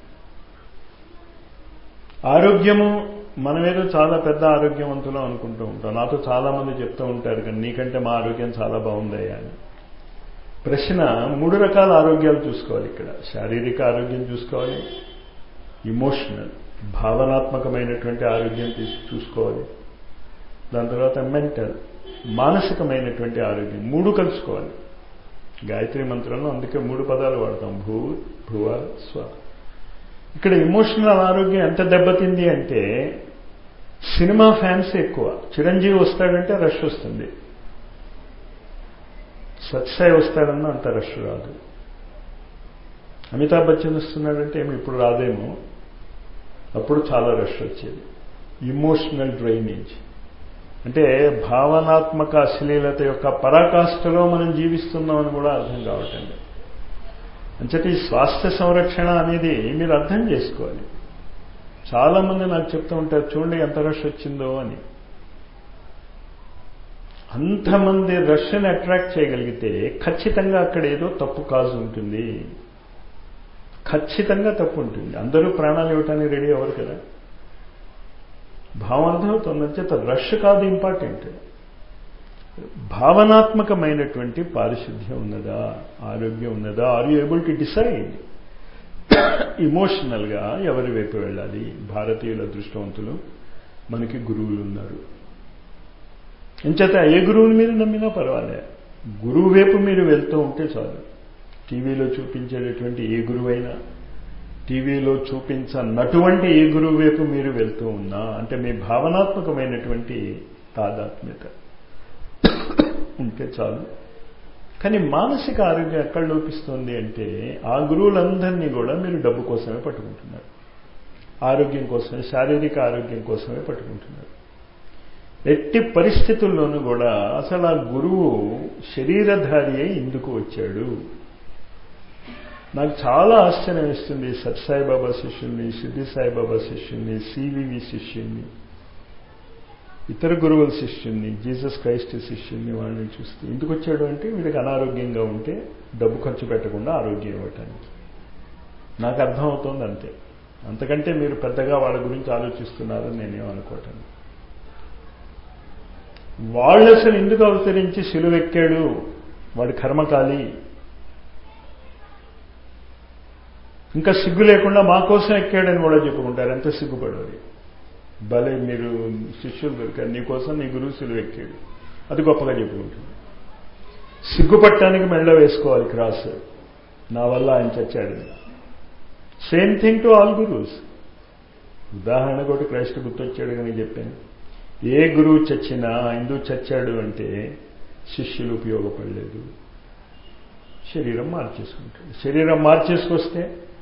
ఆరోగ్యము మనమేదో చాలా పెద్ద ఆరోగ్యవంతులు అనుకుంటూ ఉంటాం నాతో చాలా మంది చెప్తూ ఉంటారు కానీ నీకంటే మా ఆరోగ్యం చాలా బాగుందయ్యా అని ప్రశ్న మూడు రకాల ఆరోగ్యాలు చూసుకోవాలి ఇక్కడ శారీరక ఆరోగ్యం చూసుకోవాలి ఇమోషనల్ భావనాత్మకమైనటువంటి ఆరోగ్యం చూసుకోవాలి దాని తర్వాత మెంటల్ మానసికమైనటువంటి ఆరోగ్యం మూడు కలుసుకోవాలి గాయత్రి మంత్రంలో అందుకే మూడు పదాలు వాడతాం భూ భువ స్వ ఇక్కడ ఇమోషనల్ ఆరోగ్యం ఎంత దెబ్బతింది అంటే సినిమా ఫ్యాన్స్ ఎక్కువ చిరంజీవి వస్తాడంటే రష్ వస్తుంది సత్సాయి వస్తాడన్నా అంత రష్ రాదు అమితాబ్ బచ్చన్ వస్తున్నాడంటే ఏమి ఇప్పుడు రాదేమో అప్పుడు చాలా రష్ వచ్చేది ఇమోషనల్ డ్రైనేజ్ అంటే భావనాత్మక అశ్లీలత యొక్క పరాకాష్ఠలో మనం జీవిస్తున్నామని కూడా అర్థం కావటం లేదు అంచేత ఈ స్వాస్థ్య సంరక్షణ అనేది మీరు అర్థం చేసుకోవాలి చాలామంది నాకు చెప్తూ ఉంటారు చూడండి ఎంత రష్ వచ్చిందో అని అంతమంది రష్ని అట్రాక్ట్ చేయగలిగితే ఖచ్చితంగా అక్కడ ఏదో తప్పు కాజు ఉంటుంది ఖచ్చితంగా తప్పు ఉంటుంది అందరూ ప్రాణాలు ఇవ్వటానికి రెడీ అవ్వరు కదా భావం అర్థమవుతుంది అంచేత రష్ కాదు ఇంపార్టెంట్ భావనాత్మకమైనటువంటి పారిశుద్ధ్యం ఉన్నదా ఆరోగ్యం ఉన్నదా are you able to decide ఇమోషనల్గా ఎవరి వైపు వెళ్ళాలి భారతీయుల దృష్టవంతులు మనకి గురువులు ఉన్నారు ఎంచేత ఏ గురువుని మీరు నమ్మినా పర్వాలే గురువు వైపు మీరు వెళ్తూ ఉంటే చాలు టీవీలో చూపించేటటువంటి ఏ గురువైనా టీవీలో చూపించనటువంటి ఏ గురువు వైపు మీరు వెళ్తూ ఉన్నా అంటే మీ భావనాత్మకమైనటువంటి తాదాత్మ్యత ఉంటే చాలు కానీ మానసిక ఆరోగ్యం ఎక్కడ లోపిస్తుంది అంటే ఆ గురువులందరినీ కూడా మీరు డబ్బు కోసమే పట్టుకుంటున్నారు ఆరోగ్యం కోసమే శారీరక ఆరోగ్యం కోసమే పట్టుకుంటున్నారు ఎట్టి పరిస్థితుల్లోనూ కూడా అసలు ఆ గురువు శరీరధారి అయి ఇందుకు వచ్చాడు నాకు చాలా ఆశ్చర్యం వేస్తుంది సత్సాయిబాబా శిష్యుల్ని సిద్ధి సాయిబాబా శిష్యుల్ని సివివి శిష్యుల్ని ఇతర గురువుల శిష్యుల్ని జీసస్ క్రైస్ట్ శిష్యుల్ని వాళ్ళని చూస్తే ఎందుకు వచ్చాడు అంటే వీడికి అనారోగ్యంగా ఉంటే డబ్బు ఖర్చు పెట్టకుండా ఆరోగ్యం ఇవ్వటానికి నాకు అర్థమవుతోంది అంతే అంతకంటే మీరు పెద్దగా వాళ్ళ గురించి ఆలోచిస్తున్నారని నేనేం అనుకోవటం వాళ్ళు అసలు ఎందుకు అవతరించి సిలువెక్కాడు వాడి కర్మకాలి ఇంకా సిగ్గు లేకుండా మా కోసం ఎక్కాడని కూడా చెప్పుకుంటారు ఎంత సిగ్గుపడేది భలే మీరు శిష్యులు దొరికారు నీకోసం నీ గురువు సిలువ ఎక్కాడు అది గొప్పగా చెప్పుకుంటుంది సిగ్గుపట్టడానికి మెళ్ళ వేసుకోవాలి క్రాస్ నా వల్ల ఆయన చచ్చాడు సేమ్ థింగ్ టు ఆల్ గురువుస్ ఉదాహరణ ఒకటి క్రైస్ట్ గుర్తొచ్చాడు కానీ చెప్పాను ఏ గురువు చచ్చినా ఎందుకు చచ్చాడు అంటే శిష్యులు ఉపయోగపడలేదు శరీరం మార్చేసుకుంటాడు శరీరం మార్చేసుకొస్తే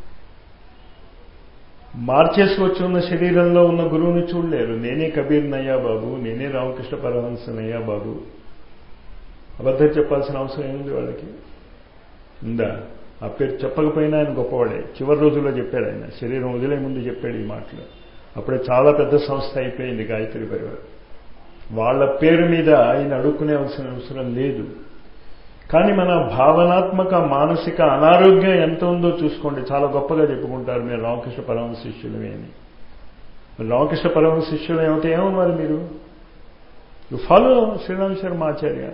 మార్చేసుకొచ్చి ఉన్న శరీరంలో ఉన్న గురువుని చూడలేరు నేనే కబీర్నయ్యా బాబు నేనే రామకృష్ణ పరమహంసనయ్యా బాబు అబద్ధం చెప్పాల్సిన అవసరం ఏముంది వాళ్ళకి ఉందా ఆ పేరు చెప్పకపోయినా ఆయన గొప్పవాడే చివరి రోజుల్లో చెప్పాడు ఆయన శరీరం వదిలే ముందు చెప్పాడు ఈ మాటలు అప్పుడే చాలా పెద్ద సంస్థ అయిపోయింది గాయత్రి పరివారం వాళ్ళ పేరు మీద ఆయన అడుక్కునే అవసరం లేదు కానీ మన భావనాత్మక మానసిక అనారోగ్యం ఎంత ఉందో చూసుకోండి చాలా గొప్పగా చెప్పుకుంటారు మీరు రామకృష్ణ పరమహంస శిష్యులమే అని రామకృష్ణ పరమహంస శిష్యులు ఏమిటి ఏమో మరి మీరు యు ఫాలో శ్రీరామ్ శర్మ ఆచార్య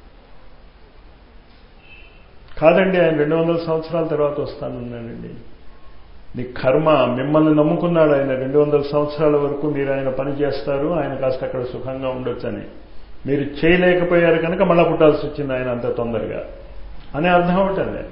కాదండి ఆయన రెండు వందల సంవత్సరాల తర్వాత వస్తానన్నాడండి నీ కర్మ మిమ్మల్ని నమ్ముకున్నాడు ఆయన రెండు వందల సంవత్సరాల వరకు మీరు ఆయన పని చేస్తారు ఆయన కాస్త అక్కడ సుఖంగా ఉండొచ్చని మీరు చేయలేకపోయారు కనుక మళ్ళా పుట్టాల్సి వచ్చింది ఆయన అంత తొందరగా అని అర్థం అవటం లేదు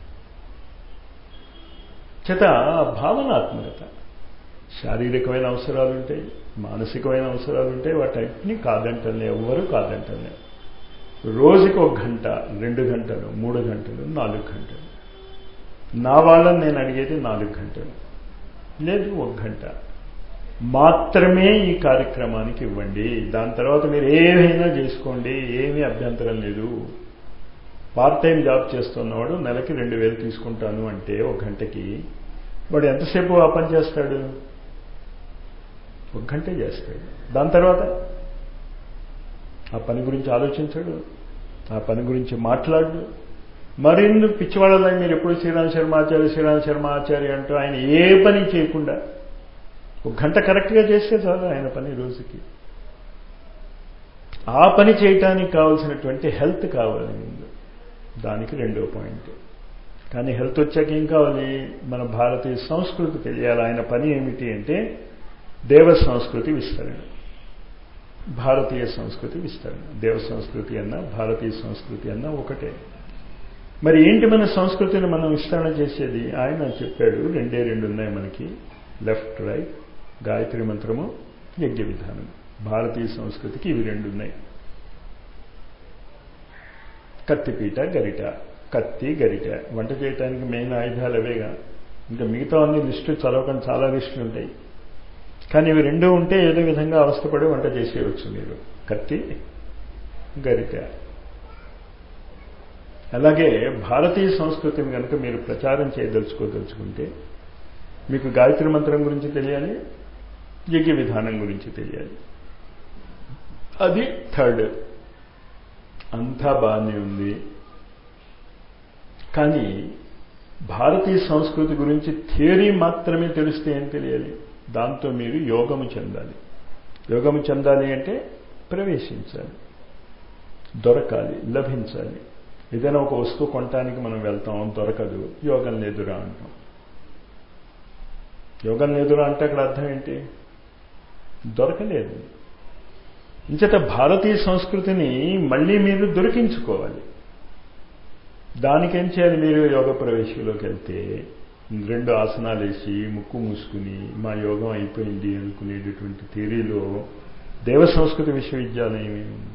చేత భావనాత్మకత శారీరకమైన అవసరాలు ఉంటాయి మానసికమైన అవసరాలు ఉంటాయి వాటన్నిటినీ కాదంటలే ఎవ్వరూ కాదంటలే రోజుకి ఒక గంట రెండు గంటలు మూడు గంటలు నాలుగు గంటలు నా వాళ్ళని నేను అడిగేది నాలుగు గంటలు లేదు ఒక గంట మాత్రమే ఈ కార్యక్రమానికి ఇవ్వండి దాని తర్వాత మీరు ఏమైనా చేసుకోండి ఏమీ అభ్యంతరం లేదు పార్ట్ టైం జాబ్ చేస్తున్నవాడు నెలకి రెండు వేలు తీసుకుంటాను అంటే ఒక గంటకి వాడు ఎంతసేపు ఆ పని చేస్తాడు ఒక గంటే చేస్తాడు దాని తర్వాత ఆ పని గురించి ఆలోచించాడు ఆ పని గురించి మాట్లాడు మరెందుకు పిచ్చివాళ్ళ మీరు ఎప్పుడు శ్రీరామ్ శర్మ ఆచార్య శ్రీరామ్ శర్మ ఆచార్య అంటూ ఆయన ఏ పని చేయకుండా ఒక గంట కరెక్ట్గా చేస్తే చాలు ఆయన పని రోజుకి ఆ పని చేయటానికి కావలసినటువంటి హెల్త్ కావాలి ముందు దానికి రెండో పాయింట్ కానీ హెల్త్ వచ్చాక ఏం కావాలి మన భారతీయ సంస్కృతి తెలియాలి ఆయన పని ఏమిటి అంటే దేవ సంస్కృతి విస్తరణ భారతీయ సంస్కృతి విస్తరణ దేవ సంస్కృతి అన్న భారతీయ సంస్కృతి అన్న ఒకటే మరి ఏంటి మన సంస్కృతిని మనం విస్తరణ చేసేది ఆయన చెప్పాడు రెండే రెండు ఉన్నాయి మనకి లెఫ్ట్ రైట్ గాయత్రి మంత్రము యజ్ఞ విధానం భారతీయ సంస్కృతికి ఇవి రెండు ఉన్నాయి కత్తిపీట గరిట కత్తి గరిట వంట చేయడానికి మెయిన్ ఆయుధాలు అవేగా ఇంకా మిగతా అన్ని లిస్టు చదవకుండా చాలా లిస్టులు ఉంటాయి కానీ ఇవి రెండూ ఉంటే ఏదో విధంగా అవస్థపడి వంట చేసేయవచ్చు మీరు కత్తి గరిట అలాగే భారతీయ సంస్కృతిని కనుక మీరు ప్రచారం చేయదలుచుకోదలుచుకుంటే మీకు గాయత్రి మంత్రం గురించి తెలియాలి యజ్ఞ విధానం గురించి తెలియాలి అది థర్డ్ అంతా బాగానే ఉంది కానీ భారతీయ సంస్కృతి గురించి థియరీ మాత్రమే తెలిస్తే ఏం తెలియాలి దాంతో మీరు యోగము చెందాలి యోగము చెందాలి అంటే ప్రవేశించాలి దొరకాలి లభించాలి ఏదైనా ఒక వస్తువు కొనటానికి మనం వెళ్తాం దొరకదు యోగం లేదురా అంటాం యోగం లేదురా అంటే అక్కడ అర్థం ఏంటి దొరకలేదు ఇంచేత భారతీయ సంస్కృతిని మళ్ళీ మీరు దొరికించుకోవాలి దానికేం చేయాలి మీరు యోగ ప్రవేశంలోకి వెళ్తే రెండు ఆసనాలు వేసి ముక్కు మూసుకుని మా యోగం అయిపోయింది అనుకునేటటువంటి థియరీలో దేవ సంస్కృతి విశ్వవిద్యాలయం ఏమి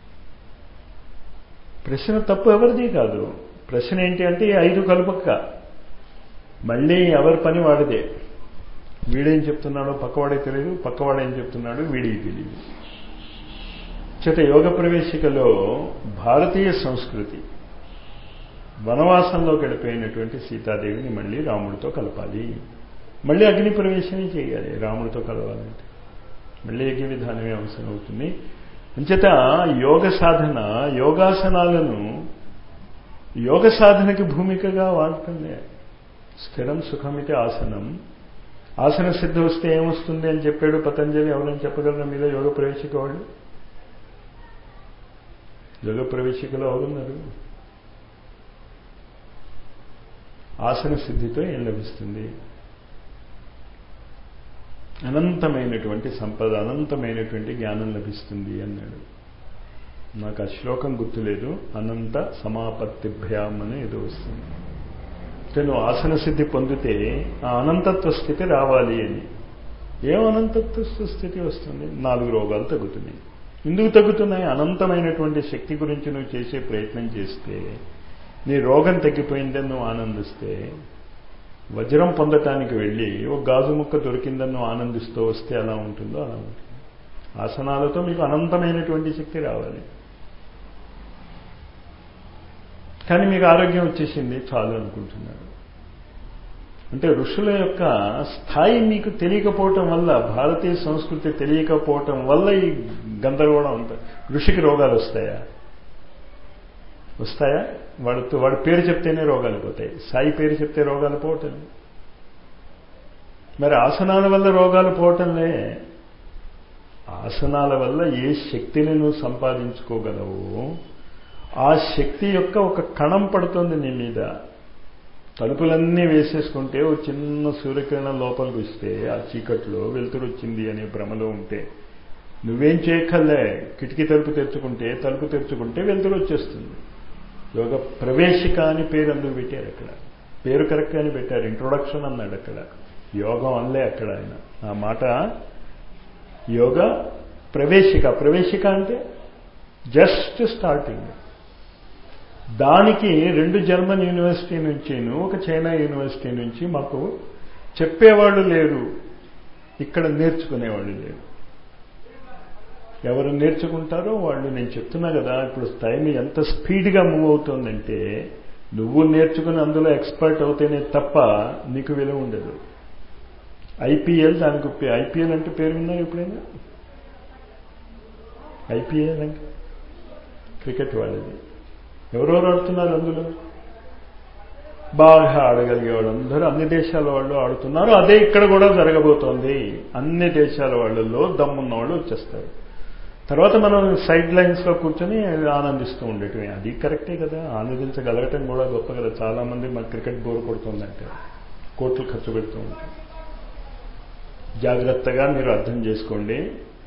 ప్రశ్న తప్పు ఎవరిది కాదు ప్రశ్న ఏంటి అంటే ఈ ఐదు కలుపక్క మళ్ళీ ఎవరి పని వాడిదే వీడేం చెప్తున్నాడో పక్కవాడే తెలియదు పక్కవాడేం చెప్తున్నాడో వీడికి తెలియదు చేత యోగ ప్రవేశికలో భారతీయ సంస్కృతి వనవాసంలో గడిపోయినటువంటి సీతాదేవిని మళ్ళీ రాముడితో కలపాలి మళ్ళీ అగ్ని ప్రవేశమే చేయాలి రాముడితో కలవాలంటే మళ్ళీ యజ్ఞ విధానమే అవసరం అవుతుంది అంచేత యోగ సాధన యోగాసనాలను యోగ సాధనకి భూమికగా వాడుతుంది స్థిరం సుఖమితి ఆసనం ఆసన సిద్ధి వస్తే ఏమొస్తుంది అని చెప్పాడు పతంజలి ఎవరైనా చెప్పగలరా మీద యోగ ప్రవేశిక వాళ్ళు యోగ ప్రవేశికలో ఎవరున్నారు ఆసన సిద్ధితో ఏం లభిస్తుంది అనంతమైనటువంటి సంపద అనంతమైనటువంటి జ్ఞానం లభిస్తుంది అన్నాడు నాకు ఆ శ్లోకం గుర్తులేదు అనంత సమాపత్తిభ్యాం అని ఏదో వస్తుంది నువ్వు ఆసన సిద్ధి పొందితే ఆ అనంతత్వ స్థితి రావాలి అని ఏం అనంతత్వ స్థితి వస్తుంది నాలుగు రోగాలు తగ్గుతున్నాయి ఎందుకు తగ్గుతున్నాయి అనంతమైనటువంటి శక్తి గురించి నువ్వు చేసే ప్రయత్నం చేస్తే నీ రోగం తగ్గిపోయిందని నువ్వు ఆనందిస్తే వజ్రం పొందటానికి వెళ్ళి ఒక గాజు ముక్క దొరికిందని నువ్వు ఆనందిస్తూ వస్తే ఎలా ఉంటుందో అలా ఉంటుంది ఆసనాలతో మీకు అనంతమైనటువంటి శక్తి రావాలి కానీ మీకు ఆరోగ్యం వచ్చేసింది చాలు అనుకుంటున్నాడు అంటే ఋషుల యొక్క స్థాయి మీకు తెలియకపోవటం వల్ల భారతీయ సంస్కృతి తెలియకపోవటం వల్ల ఈ గందరగోళం ఉంటుంది ఋషికి రోగాలు వస్తాయా వస్తాయా వాడితో వాడి పేరు చెప్తేనే రోగాలు పోతాయి సాయి పేరు చెప్తే రోగాలు పోవటం మరి ఆసనాల వల్ల రోగాలు పోవటంలే ఆసనాల వల్ల ఏ శక్తిని నువ్వు సంపాదించుకోగలవు ఆ శక్తి యొక్క ఒక కణం పడుతుంది నీ మీద తలుపులన్నీ వేసేసుకుంటే ఓ చిన్న సూర్యకిరణం లోపలికి వస్తే ఆ చీకట్లో వెలుతురు వచ్చింది అనే భ్రమలో ఉంటే నువ్వేం చేయక్కర్లే కిటికీ తలుపు తెరుచుకుంటే తలుపు తెరుచుకుంటే వెలుతురు వచ్చేస్తుంది యోగ ప్రవేశిక అని పేరు అందుకు పెట్టారు అక్కడ పేరు కరెక్ట్ అని పెట్టారు ఇంట్రొడక్షన్ అన్నాడు అక్కడ యోగం అనలే అక్కడ ఆయన ఆ మాట యోగ ప్రవేశిక ప్రవేశిక అంటే జస్ట్ స్టార్టింగ్ దానికి రెండు జర్మన్ యూనివర్సిటీ నుంచిను ఒక చైనా యూనివర్సిటీ నుంచి మాకు చెప్పేవాళ్ళు లేరు ఇక్కడ నేర్చుకునేవాళ్ళు లేరు ఎవరు నేర్చుకుంటారో వాళ్ళు నేను చెప్తున్నా కదా ఇప్పుడు టైం ఎంత స్పీడ్గా మూవ్ అవుతుందంటే నువ్వు నేర్చుకుని అందులో ఎక్స్పర్ట్ అవుతేనే తప్ప నీకు విలువ ఉండదు ఐపీఎల్ దానికి ఐపీఎల్ అంటే పేరు విన్నారు ఎప్పుడైనా ఐపీఎల్ అంటే క్రికెట్ వాళ్ళది ఎవరెవరు ఆడుతున్నారు అందులో బాగా ఆడగలిగేవాళ్ళు అందరూ అన్ని దేశాల వాళ్ళు ఆడుతున్నారు అదే ఇక్కడ కూడా జరగబోతోంది అన్ని దేశాల వాళ్ళల్లో దమ్మున్న వాళ్ళు వచ్చేస్తారు తర్వాత మనం సైడ్ లైన్స్లో కూర్చొని ఆనందిస్తూ ఉండేటివి అది కరెక్టే కదా ఆనందించగలగటం కూడా గొప్ప కదా చాలామంది మాకు క్రికెట్ బోర్ కొడుతుందంటే కోట్లు ఖర్చు పెడుతూ ఉంటాం జాగ్రత్తగా మీరు అర్థం చేసుకోండి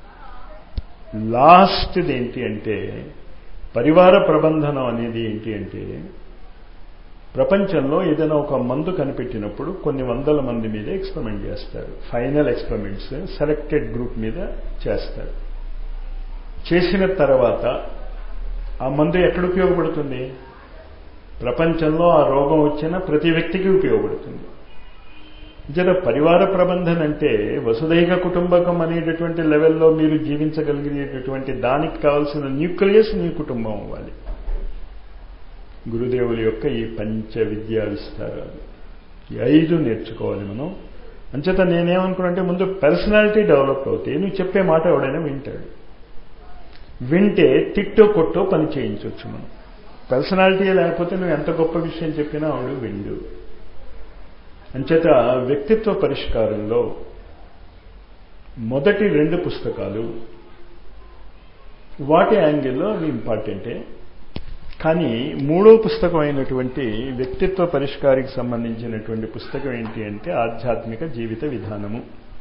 లాస్ట్ది ఏంటి అంటే పరివార ప్రబంధనం అనేది ఏంటి అంటే ప్రపంచంలో ఏదైనా ఒక మందు కనిపెట్టినప్పుడు కొన్ని వందల మంది మీద ఎక్స్పెరిమెంట్ చేస్తారు ఫైనల్ ఎక్స్పెరిమెంట్స్ సెలెక్టెడ్ గ్రూప్ మీద చేస్తారు చేసిన తర్వాత ఆ మందు ఎక్కడ ఉపయోగపడుతుంది ప్రపంచంలో ఆ రోగం వచ్చిన ప్రతి వ్యక్తికి ఉపయోగపడుతుంది జర పరివార ప్రబంధన అంటే వసుదైక కుటుంబకం అనేటటువంటి లెవెల్లో మీరు జీవించగలిగేటటువంటి దానికి కావాల్సిన న్యూక్లియస్ మీ కుటుంబం అవ్వాలి గురుదేవుల యొక్క ఈ పంచ విద్యా విస్తారాలు ఈ ఐదు నేర్చుకోవాలి మనం అంచేత నేనేమనుకున్నానంటే ముందు పర్సనాలిటీ డెవలప్ అవుతాయి నువ్వు చెప్పే మాట ఎవడైనా వింటాడు వింటే తిట్టో కొట్టో పని చేయించవచ్చు మనం పర్సనాలిటీ లేకపోతే నువ్వు ఎంత గొప్ప విషయం చెప్పినా ఆవిడ విండు అంచేత వ్యక్తిత్వ పరిష్కారంలో మొదటి రెండు పుస్తకాలు వాటి యాంగిల్లో అవి ఇంపార్టెంటే కానీ మూడో పుస్తకం అయినటువంటి వ్యక్తిత్వ పరిష్కారికి సంబంధించినటువంటి పుస్తకం ఏంటి అంటే ఆధ్యాత్మిక జీవిత విధానము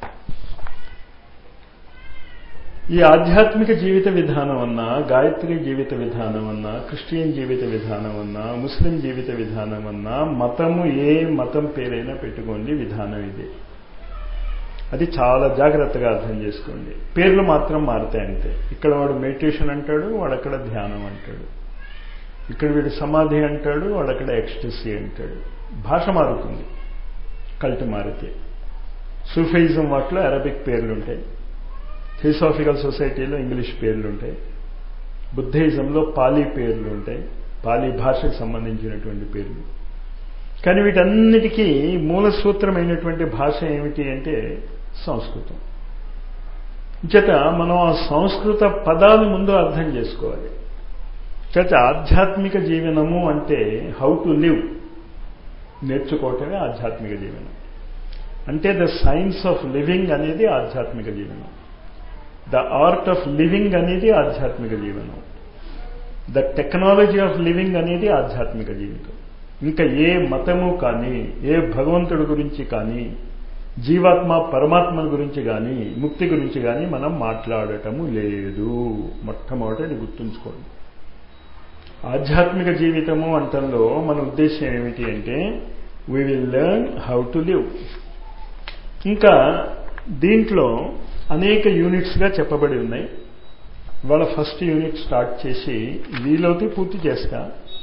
ఈ ఆధ్యాత్మిక జీవిత విధానం అన్నా గాయత్రి జీవిత విధానం అన్నా క్రిస్టియన్ జీవిత విధానం అన్నా ముస్లిం జీవిత విధానం అన్నా మతము ఏ మతం పేరైనా పెట్టుకోండి విధానం ఇది అది చాలా జాగ్రత్తగా అర్థం చేసుకోండి పేర్లు మాత్రం మారుతాయి అంతే ఇక్కడ వాడు మెడిటేషన్ అంటాడు వాడు అక్కడ ధ్యానం అంటాడు ఇక్కడ వీడు సమాధి అంటాడు వాడు అక్కడ ఎక్స్టసీ అంటాడు భాష మారుతుంది కల్ట్ మారితే సూఫైజం వాటిలో అరబిక్ పేర్లు ఉంటాయి థియోసాఫికల్ సొసైటీలో ఇంగ్లీష్ పేర్లు ఉంటాయి బుద్ధిజంలో పాలీ పేర్లు ఉంటాయి పాలీ భాషకు సంబంధించినటువంటి పేర్లు కానీ వీటన్నిటికీ మూల సూత్రమైనటువంటి భాష ఏమిటి అంటే సంస్కృతం చేత మనం ఆ సంస్కృత పదాలు ముందు అర్థం చేసుకోవాలి చేత ఆధ్యాత్మిక జీవనము అంటే హౌ టు లివ్ నేర్చుకోవటమే ఆధ్యాత్మిక జీవనం అంటే ద సైన్స్ ఆఫ్ లివింగ్ అనేది ఆధ్యాత్మిక జీవనం ద ఆర్ట్ ఆఫ్ లివింగ్ అనేది ఆధ్యాత్మిక జీవనం ద టెక్నాలజీ ఆఫ్ లివింగ్ అనేది ఆధ్యాత్మిక జీవితం ఇంకా ఏ మతము కానీ ఏ భగవంతుడి గురించి కానీ జీవాత్మ పరమాత్మ గురించి కానీ ముక్తి గురించి కానీ మనం మాట్లాడటము లేదు మొట్టమొదటి గుర్తుంచుకోండి ఆధ్యాత్మిక జీవితము అంటంలో మన ఉద్దేశం ఏమిటి అంటే we will learn how to live ఇంకా దీంట్లో అనేక యూనిట్స్గా చెప్పబడి ఉన్నాయి వాళ్ళ ఫస్ట్ యూనిట్ స్టార్ట్ చేసి వీలవుతే పూర్తి చేస్తా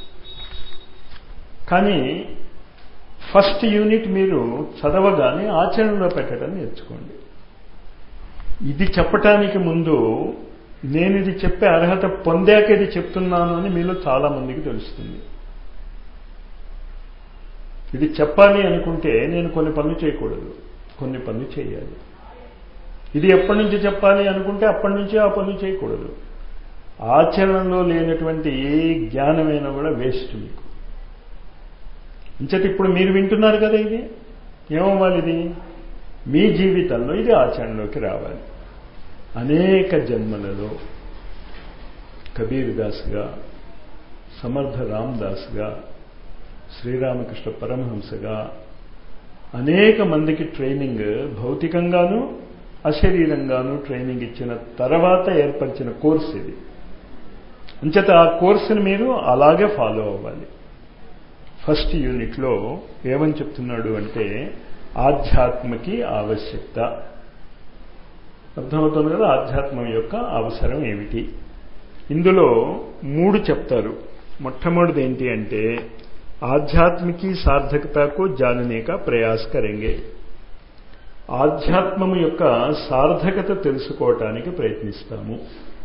కానీ ఫస్ట్ యూనిట్ మీరు చదవగానే ఆచరణలో పెట్టడం నేర్చుకోండి ఇది చెప్పటానికి ముందు నేను ఇది చెప్పే అర్హత పొందాక ఇది చెప్తున్నాను అని మీలో చాలా మందికి తెలుస్తుంది ఇది చెప్పాలి అనుకుంటే నేను కొన్ని పనులు చేయకూడదు కొన్ని పనులు చేయాలి ఇది ఎప్పటి నుంచి చెప్పాలి అనుకుంటే అప్పటి నుంచి ఆ పనులు చేయకూడదు ఆచరణలో లేనటువంటి ఏ జ్ఞానమైనా కూడా వేస్ట్ మీకు ఇంచటి ఇప్పుడు మీరు వింటున్నారు కదా ఇది ఏమవ్వాలి ఇది మీ జీవితంలో ఇది ఆచరణలోకి రావాలి అనేక జన్మలలో కబీర్ దాస్గా సమర్థ రామ్ దాస్గా శ్రీరామకృష్ణ పరమహంసగా అనేక మందికి ట్రైనింగ్ భౌతికంగాను అశరీరంగాను ట్రైనింగ్ ఇచ్చిన తర్వాత ఏర్పరిచిన కోర్స్ ఇది అంచేత ఆ కోర్సుని మీరు అలాగే ఫాలో అవ్వాలి ఫస్ట్ యూనిట్లో ఏమని చెప్తున్నాడు అంటే ఆధ్యాత్మకి ఆవశ్యకత అర్థమవుతుంది కదా ఆధ్యాత్మం యొక్క అవసరం ఏమిటి ఇందులో మూడు చెప్తారు మొట్టమొదటిది ఏంటి అంటే ఆధ్యాత్మికి సార్థకతకు జాననే కా ప్రయాస్ కరెంగే ఆధ్యాత్మము యొక్క సార్థకత తెలుసుకోవటానికి ప్రయత్నిస్తాము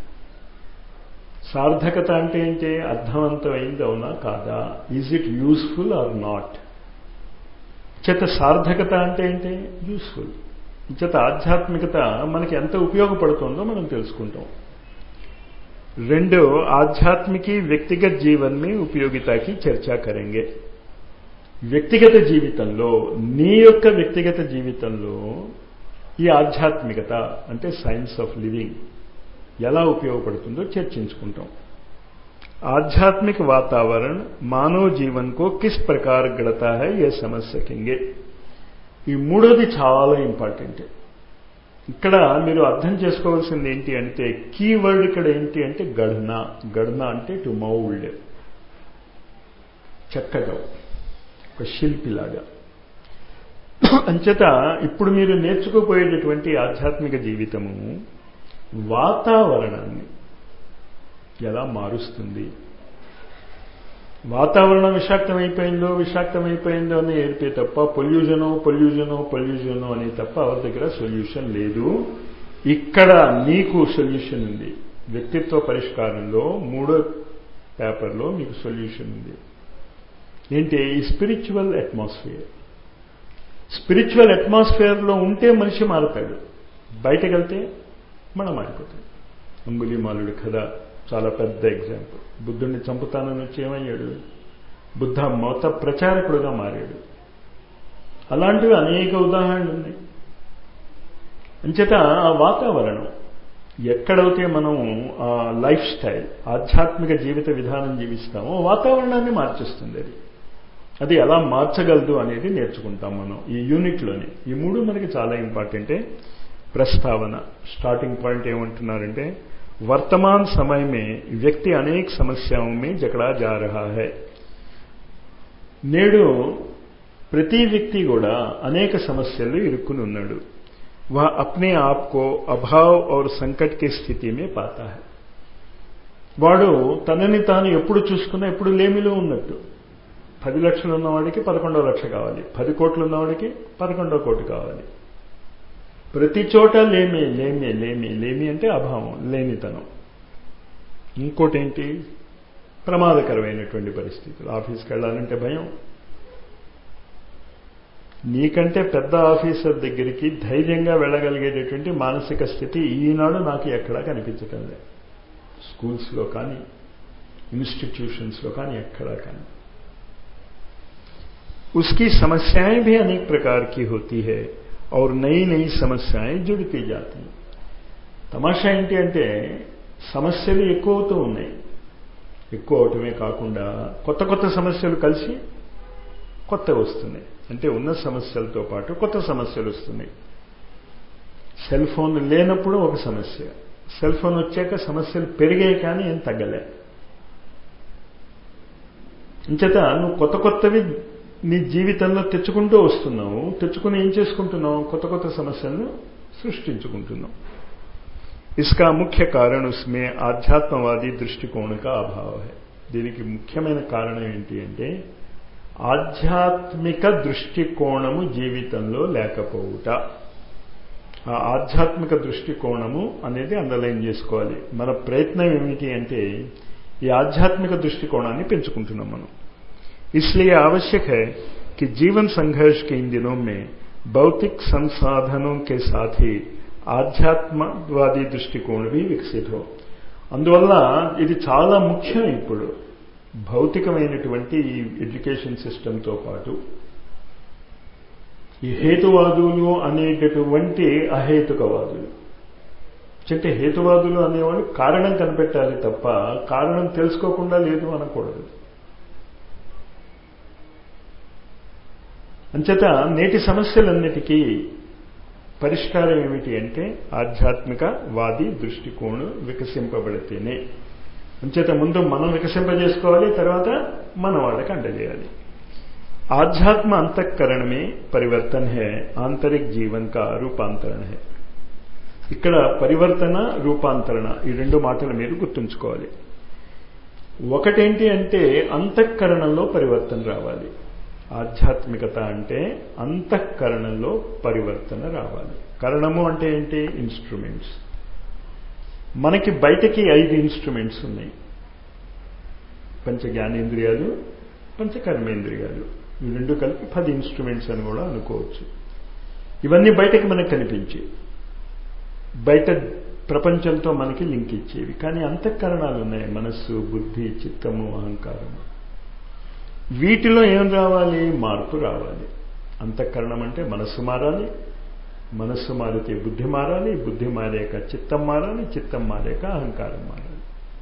సార్థకత అంటే ఏంటి అర్థవంతమైంది అవునా కాదా is it useful or not చేత సార్థకత అంటే ఏంటి యూస్ఫుల్ చేత ఆధ్యాత్మికత మనకి ఎంత ఉపయోగపడుతుందో మనం తెలుసుకుంటాం రెండు ఆధ్యాత్మికి వ్యక్తిగత జీవన్ మే ఉపయోగితకి చర్చా కరెంగే వ్యక్తిగత జీవితంలో నీ యొక్క వ్యక్తిగత జీవితంలో ఈ ఆధ్యాత్మికత అంటే సైన్స్ ఆఫ్ లివింగ్ ఎలా ఉపయోగపడుతుందో చర్చించుకుంటాం आध्यात्मिक वातावरण मानव जीवन को किस प्रकार गढ़ता है ये समझ सकेंगे ఈ మూడోది చాలా ఇంపార్టెంట్ ఇక్కడ మీరు అర్థం చేసుకోవాల్సింది ఏంటి అంటే కీవర్డ్ ఇక్కడ ఏంటి అంటే గణన గణన అంటే టు మౌల్డ్ చెక్కటం ఒక శిల్పిలాగా అంచేత ఇప్పుడు మీరు నేర్చుకోపోయేటటువంటి ఆధ్యాత్మిక జీవితము వాతావరణాన్ని ఎలా మారుస్తుంది వాతావరణం విషాక్తమైపోయిందో విషాక్తమైపోయిందో అని ఏడిపే తప్ప పొల్యూషను పొల్యూషను పొల్యూషను అని తప్ప ఎవరి దగ్గర సొల్యూషన్ లేదు ఇక్కడ నీకు సొల్యూషన్ ఉంది వ్యక్తిత్వ పరిష్కారంలో మూడో పేపర్లో మీకు సొల్యూషన్ ఉంది ఏంటి ఈ స్పిరిచువల్ అట్మాస్ఫియర్ స్పిరిచువల్ అట్మాస్ఫియర్లో ఉంటే మనిషి మారుతాడు బయటకు వెళ్తే మనం మారిపోతాం అంగుళిమాలుడి కథ చాలా పెద్ద ఎగ్జాంపుల్ బుద్ధుడిని చంపుతానని వచ్చి ఏమయ్యాడు బుద్ధ మత ప్రచారకుడుగా మారాడు అలాంటివి అనేక ఉదాహరణలు ఉన్నాయి అంచేత ఆ వాతావరణం ఎక్కడైతే మనం ఆ లైఫ్ స్టైల్ ఆధ్యాత్మిక జీవిత విధానం జీవిస్తామో వాతావరణాన్ని మార్చేస్తుంది అది అది ఎలా మార్చగలదు అనేది నేర్చుకుంటాం మనం ఈ యూనిట్లోనే ఈ మూడు మనకి చాలా ఇంపార్టెంటే ప్రస్తావన స్టార్టింగ్ పాయింట్ ఏమంటున్నారంటే वर्तमान समय में व्यक्ति अनेक समस्याओं में जकड़ा जा रहा है నేడు ప్రతి వ్యక్తి కూడా అనేక సమస్యలు ఇరుక్కుని ఉన్నాడు वह अपने आप को अभाव और संकट की स्थिति में पाता है వాడు తనని తాను ఎప్పుడు చూసుకున్నా ఎప్పుడు లేమిలో ఉన్నట్టు పది లక్షలు ఉన్నవాడికి పదకొండో లక్ష కావాలి పది కోట్లు ఉన్నవాడికి పదకొండో కోటి కావాలి ప్రతి చోట లేమి లేమి లేమి లేమి అంటే అభావం లేనితనం ఇంకోటి ఏంటి ప్రమాదకరమైనటువంటి పరిస్థితులు ఆఫీస్కి వెళ్ళాలంటే భయం నీకంటే పెద్ద ఆఫీసర్ దగ్గరికి ధైర్యంగా వెళ్ళగలిగేటటువంటి మానసిక స్థితి ఈనాడు నాకు ఎక్కడా కనిపించటం లేదు స్కూల్స్లో కానీ ఇన్స్టిట్యూషన్స్లో కానీ ఎక్కడా కానీ उसकी समस्याएं भी अनेक प्रकार की होती है और नई नई సమస్యలు జుడితే జాతి తమాషా ఏంటి అంటే సమస్యలు ఎక్కువ అవుతూ ఉన్నాయి ఎక్కువ అవటమే కాకుండా కొత్త కొత్త సమస్యలు కలిసి కొత్త వస్తున్నాయి అంటే ఉన్న సమస్యలతో పాటు కొత్త సమస్యలు వస్తున్నాయి సెల్ ఫోన్ లేనప్పుడు ఒక సమస్య సెల్ ఫోన్ వచ్చాక సమస్యలు పెరిగాయి కానీ ఏం తగ్గలే ఇంచేత నువ్వు కొత్త కొత్తవి నీ జీవితంలో తెచ్చుకుంటూ వస్తున్నావు తెచ్చుకుని ఏం చేసుకుంటున్నావు కొత్త కొత్త సమస్యలను సృష్టించుకుంటున్నావు इसका मुख्य कारण उसमें ఆధ్యాత్మవాది దృష్టికోణ का అభావ है దీనికి ముఖ్యమైన కారణం ఏంటి అంటే ఆధ్యాత్మిక దృష్టికోణము జీవితంలో లేకపోవుట ఆ ఆధ్యాత్మిక దృష్టికోణము అనేది అండర్లైన్ చేసుకోవాలి మన ప్రయత్నం ఏమిటి అంటే ఈ ఆధ్యాత్మిక దృష్టికోణాన్ని పెంచుకుంటున్నాం మనం इसलिए आवश्यक है कि जीवन संघर्ष के इन दिनों में भौतिक संसाधनों के साथ ही ఆధ్యాత్మవాది దృష్టికోణ भी వికసిత హో అందువల్ల ఇది చాలా ముఖ్యం ఇప్పుడు భౌతికమైనటువంటి ఈ ఎడ్యుకేషన్ సిస్టంతో పాటు ఈ హేతువాదులు అనేటటువంటి అహేతుకవాదులు అంటే హేతువాదులు అనేవాళ్ళు కారణం కనిపెట్టాలి తప్ప కారణం తెలుసుకోకుండా లేదు అనకూడదు అంచేత నేటి సమస్యలన్నిటికీ పరిష్కారం ఏమిటి అంటే ఆధ్యాత్మిక వాది దృష్టికోణం వికసింపబడితేనే అంచేత ముందు మనం వికసింపజేసుకోవాలి తర్వాత మన వాళ్ళకి అందజేయాలి आध्यात्म अंतकरण में परिवर्तन है आंतरिक जीवन का రూపాంతరణ है ఇక్కడ పరివర్తన రూపాంతరణ ఈ రెండు మాటలు మీరు గుర్తుంచుకోవాలి ఒకటేంటి అంటే అంతఃకరణంలో పరివర్తన రావాలి ఆధ్యాత్మికత అంటే అంతఃకరణంలో పరివర్తన రావాలి కరణము అంటే ఏంటి ఇన్స్ట్రుమెంట్స్ మనకి బయటకి ఐదు ఇన్స్ట్రుమెంట్స్ ఉన్నాయి పంచ జ్ఞానేంద్రియాలు పంచ కర్మేంద్రియాలు ఈ రెండు కలిపి పది ఇన్స్ట్రుమెంట్స్ అని కూడా అనుకోవచ్చు ఇవన్నీ బయటకి మనకు కనిపించి బయట ప్రపంచంతో మనకి లింక్ ఇచ్చేవి కానీ అంతఃకరణాలు ఉన్నాయి మనస్సు బుద్ధి చిత్తము అహంకారము వీటిలో ఏం రావాలి మార్పు రావాలి అంతఃకరణం అంటే మనస్సు మారాలి మనస్సు మారితే బుద్ధి మారాలి బుద్ధి మారాక చిత్తం మారాలి చిత్తం మారాక అహంకారం మారాలి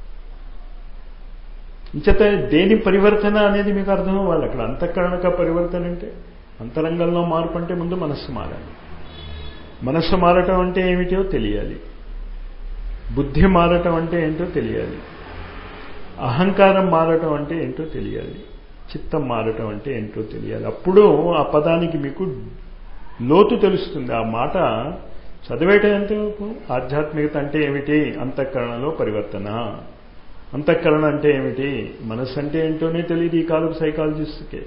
ఇంచేత దేని పరివర్తన అనేది మీకు అర్థం అవ్వాలి అక్కడ అంతఃకరణక పరివర్తన అంటే అంతరంగంలో మార్పు అంటే ముందు మనస్సు మారాలి మనస్సు మారటం అంటే ఏమిటో తెలియాలి బుద్ధి మారటం అంటే ఏంటో తెలియాలి అహంకారం మారటం అంటే ఏంటో తెలియాలి చిత్తం మారటం అంటే ఏంటో తెలియాలి అప్పుడు ఆ పదానికి మీకు లోతు తెలుస్తుంది ఆ మాట చదివేయటం ఎంత ఆధ్యాత్మికత అంటే ఏమిటి అంతఃకరణలో పరివర్తన అంతఃకరణ అంటే ఏమిటి మనస్సు అంటే ఏంటోనే తెలియదు ఈ కాలపు సైకాలజిస్ట్కే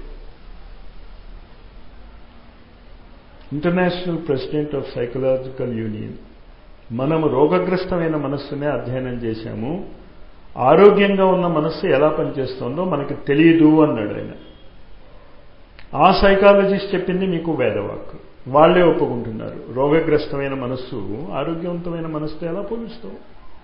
international president of psychological union మనము రోగగ్రస్తమైన మనస్సునే అధ్యయనం చేశాము ఆరోగ్యంగా ఉన్న మనస్సు ఎలా పనిచేస్తుందో మనకి తెలియదు అన్నాడు ఆయన ఆ సైకాలజిస్ట్ చెప్పింది మీకు వేదవాక్ వాళ్లే ఒప్పుకుంటున్నారు రోగగ్రస్తమైన మనస్సు ఆరోగ్యవంతమైన మనస్సుతో ఎలా పోలుస్తాం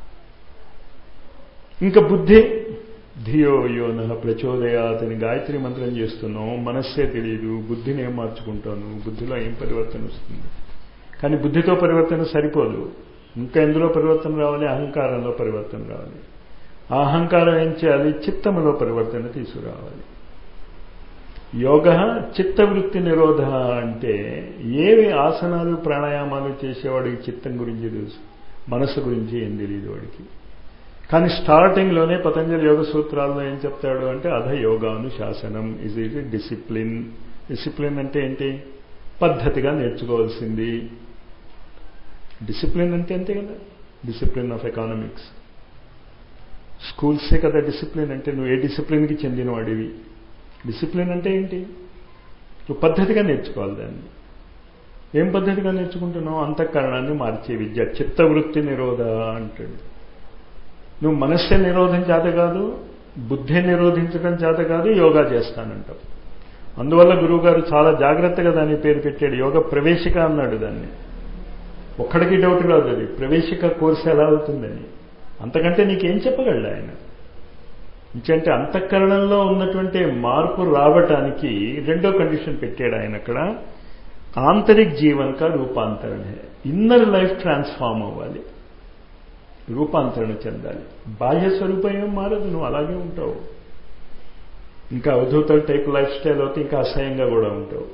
ఇంకా బుద్ధి ధియో యోన ప్రచోదయాతని గాయత్రి మంత్రం చేస్తున్నాం మనస్సే తెలియదు బుద్ధిని ఏం మార్చుకుంటాను బుద్ధిలో ఏం పరివర్తన వస్తుంది కానీ బుద్ధితో పరివర్తన సరిపోదు ఇంకా ఎందులో పరివర్తన రావాలి అహంకారంలో పరివర్తన రావాలి ఆ అహంకారం ఏం చేయాలి చిత్తములో పరివర్తన తీసుకురావాలి యోగ చిత్తవృత్తి నిరోధ అంటే ఏవి ఆసనాలు ప్రాణాయామాలు చేసేవాడికి చిత్తం గురించి తెలుసు మనసు గురించి ఏం తెలియదు వాడికి కానీ స్టార్టింగ్లోనే పతంజలి యోగ సూత్రాల్లో ఏం చెప్తాడు అంటే అధ యోగానుశాసనం ఇజ్ ఇట్ డిసిప్లిన్ డిసిప్లిన్ అంటే ఏంటి పద్ధతిగా నేర్చుకోవాల్సింది డిసిప్లిన్ అంటే అంతే కదా డిసిప్లిన్ ఆఫ్ ఎకానమిక్స్ స్కూల్సే కదా డిసిప్లిన్ అంటే నువ్వు ఏ డిసిప్లిన్కి చెందినవాడివి డిసిప్లిన్ అంటే ఏంటి నువ్వు పద్ధతిగా నేర్చుకోవాలి దాన్ని ఏం పద్ధతిగా నేర్చుకుంటున్నావు అంతఃకరణాన్ని మార్చే విద్య చిత్తవృత్తి నిరోధ అంటాడు నువ్వు మనస్సే నిరోధం చేత కాదు బుద్ధి నిరోధించడం చేత కాదు యోగా చేస్తానంటావు అందువల్ల గురువుగారు చాలా జాగ్రత్తగా దాని పేరు పెట్టాడు యోగ ప్రవేశిక అన్నాడు దాన్ని ఒక్కడికి డౌట్ రాదు అది ప్రవేశిక కోర్సు ఎలా అవుతుందని అంతకంటే నీకేం చెప్పగలడు ఆయన ఇంకంటే అంతఃకరణంలో ఉన్నటువంటి మార్పు రావటానికి రెండో కండిషన్ పెట్టాడు ఆయన అక్కడ ఆంతరిక్ జీవన్ కా రూపాంతరణ ఇన్నర్ లైఫ్ ట్రాన్స్ఫార్మ్ అవ్వాలి రూపాంతరణ చెందాలి బాహ్య స్వరూపం ఏం మారదు నువ్వు అలాగే ఉంటావు ఇంకా అవధూతల టైప్ లైఫ్ స్టైల్ అవుతే ఇంకా అసహ్యంగా కూడా ఉంటావు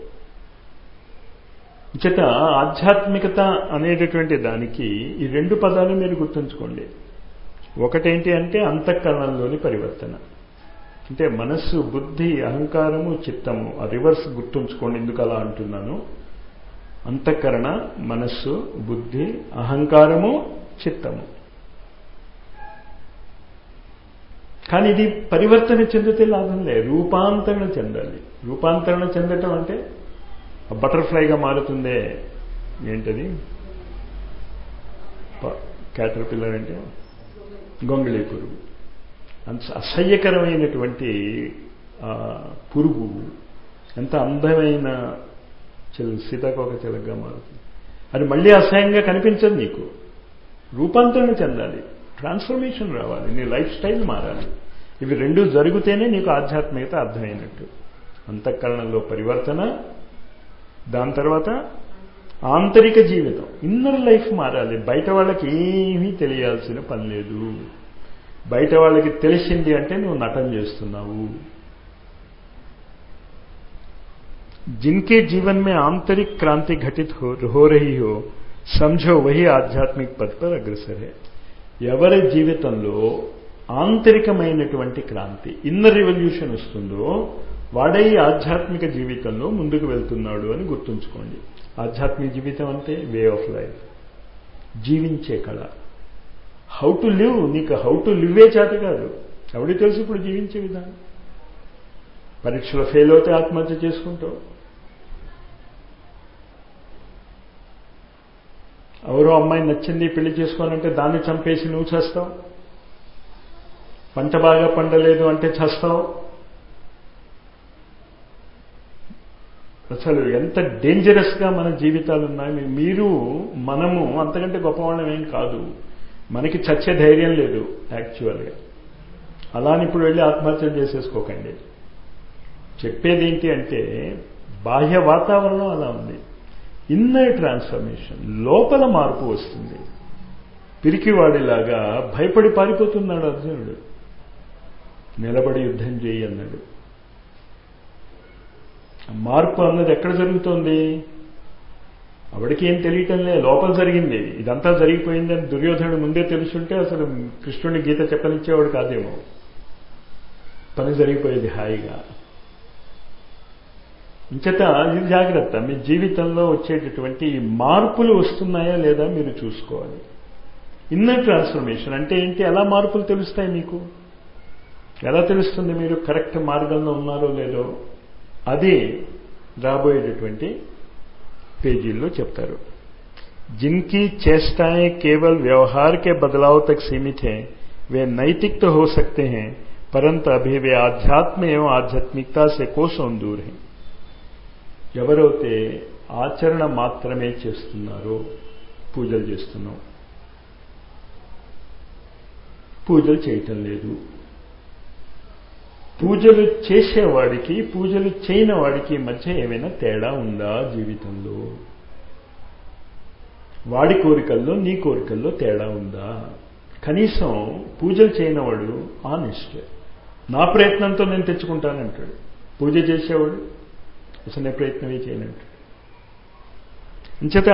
చేత ఆధ్యాత్మికత అనేటటువంటి దానికి ఈ రెండు పదాలు మీరు గుర్తుంచుకోండి ఒకటేంటి అంటే అంతఃకరణంలోని పరివర్తన అంటే మనస్సు బుద్ధి అహంకారము చిత్తము ఆ రివర్స్ గుర్తుంచుకోండి ఎందుకు అలా అంటున్నాను అంతఃకరణ మనస్సు బుద్ధి అహంకారము చిత్తము కానీ ఇది పరివర్తన చెందితే లాభం లే రూపాంతరణ చెందాలి రూపాంతరణ చెందటం అంటే బటర్ఫ్లైగా మారుతుందే ఏంటది క్యాటర్ పిల్లర్ అంటే గొంగళి పురుగు అంత అసహ్యకరమైనటువంటి పురుగు ఎంత అందమైన చెల్ సీతాకోక చిలకగా మారుతుంది అది మళ్ళీ అసహ్యంగా కనిపించదు నీకు రూపాంతరణ చెందాలి ట్రాన్స్ఫర్మేషన్ రావాలి నీ లైఫ్ స్టైల్ మారాలి ఇవి రెండు జరిగితేనే నీకు ఆధ్యాత్మికత అర్థమైనట్టు అంతఃకరణంలో పరివర్తన దాని తర్వాత ఆంతరిక జీవితం ఇన్నర్ లైఫ్ మారాలి బయట వాళ్ళకి ఏమీ తెలియాల్సిన పని లేదు బయట వాళ్ళకి తెలిసింది అంటే నువ్వు నటన చేస్తున్నావు जिनके जीवन में आंतरिक क्रांति घटित हो, हो रही हो समझो वही आध्यात्मिक पथ पर अग्रसर है ఎవరి జీవితంలో ఆంతరికమైనటువంటి క్రాంతి ఇన్నర్ రివల్యూషన్ వస్తుందో వాడే ఈ ఆధ్యాత్మిక జీవితంలో ముందుకు వెళ్తున్నాడు అని గుర్తుంచుకోండి ఆధ్యాత్మిక జీవితం అంటే వే ఆఫ్ లైఫ్ జీవించే కళ హౌ టు లివ్ నీకు హౌ టు లివ్వే చేత కాదు ఎవరికి తెలుసు ఇప్పుడు జీవించే విధానం పరీక్షలో ఫెయిల్ అవుతే ఆత్మహత్య చేసుకుంటావు ఎవరో అమ్మాయి నచ్చింది పెళ్లి చేసుకోవాలంటే దాన్ని చంపేసి నువ్వు చేస్తావు పంట బాగా పండలేదు అంటే చేస్తావు అసలు ఎంత డేంజరస్గా మన జీవితాలు ఉన్నాయి మీరు మనము అంతకంటే గొప్పవాళ్ళం ఏం కాదు మనకి చచ్చే ధైర్యం లేదు యాక్చువల్గా అలాని ఇప్పుడు వెళ్ళి ఆత్మహత్యలు చేసేసుకోకండి చెప్పేది ఏంటి అంటే బాహ్య వాతావరణం అలా ఉంది ఇన్నర్ ట్రాన్స్ఫర్మేషన్ లోపల మార్పు వస్తుంది పిరికివాడిలాగా భయపడి పారిపోతున్నాడు అర్జునుడు నిలబడి యుద్ధం చేయి అన్నాడు మార్పు అన్నది ఎక్కడ జరుగుతోంది ఆవిడకి ఏం తెలియటం లే లోపల జరిగింది ఇదంతా జరిగిపోయిందని దుర్యోధనుడు ముందే తెలుసుంటే అసలు కృష్ణుని గీత చెప్పనిచ్చేవాడు కాదేమో పని జరిగిపోయేది హాయిగా ఇంచేత ఇది జాగ్రత్త మీ జీవితంలో వచ్చేటటువంటి మార్పులు వస్తున్నాయా లేదా మీరు చూసుకోవాలి ఇన్నర్ ట్రాన్స్ఫర్మేషన్ అంటే ఏంటి ఎలా మార్పులు తెలుస్తాయి మీకు ఎలా తెలుస్తుంది మీరు కరెక్ట్ మార్గంలో ఉన్నారో లేదో అది రాబోయేటటువంటి పేజీల్లో చెప్తారు जिनकी चेष्टाएं केवल व्यवहार के बदलाव तक सीमित हैं वे नैतिक तो हो सकते हैं परंतु अभी वे आध्यात्म एवं आध्यात्मिकता से कोसों दूर हैं ఎవరైతే ఆచరణ మాత్రమే చేస్తున్నారో పూజలు చేస్తున్నాం పూజలు చేయటం లేదు పూజలు చేసేవాడికి పూజలు చేయని వాడికి మధ్య ఏమైనా తేడా ఉందా జీవితంలో వాడి కోరికల్లో నీ కోరికల్లో తేడా ఉందా కనీసం పూజలు చేయనివాడు ఆనెస్ట్ నా ప్రయత్నంతో నేను తెచ్చుకుంటానంటాడు పూజ చేసేవాడు అసలు నేను ప్రయత్నమే చేయనంటాడు అంచేత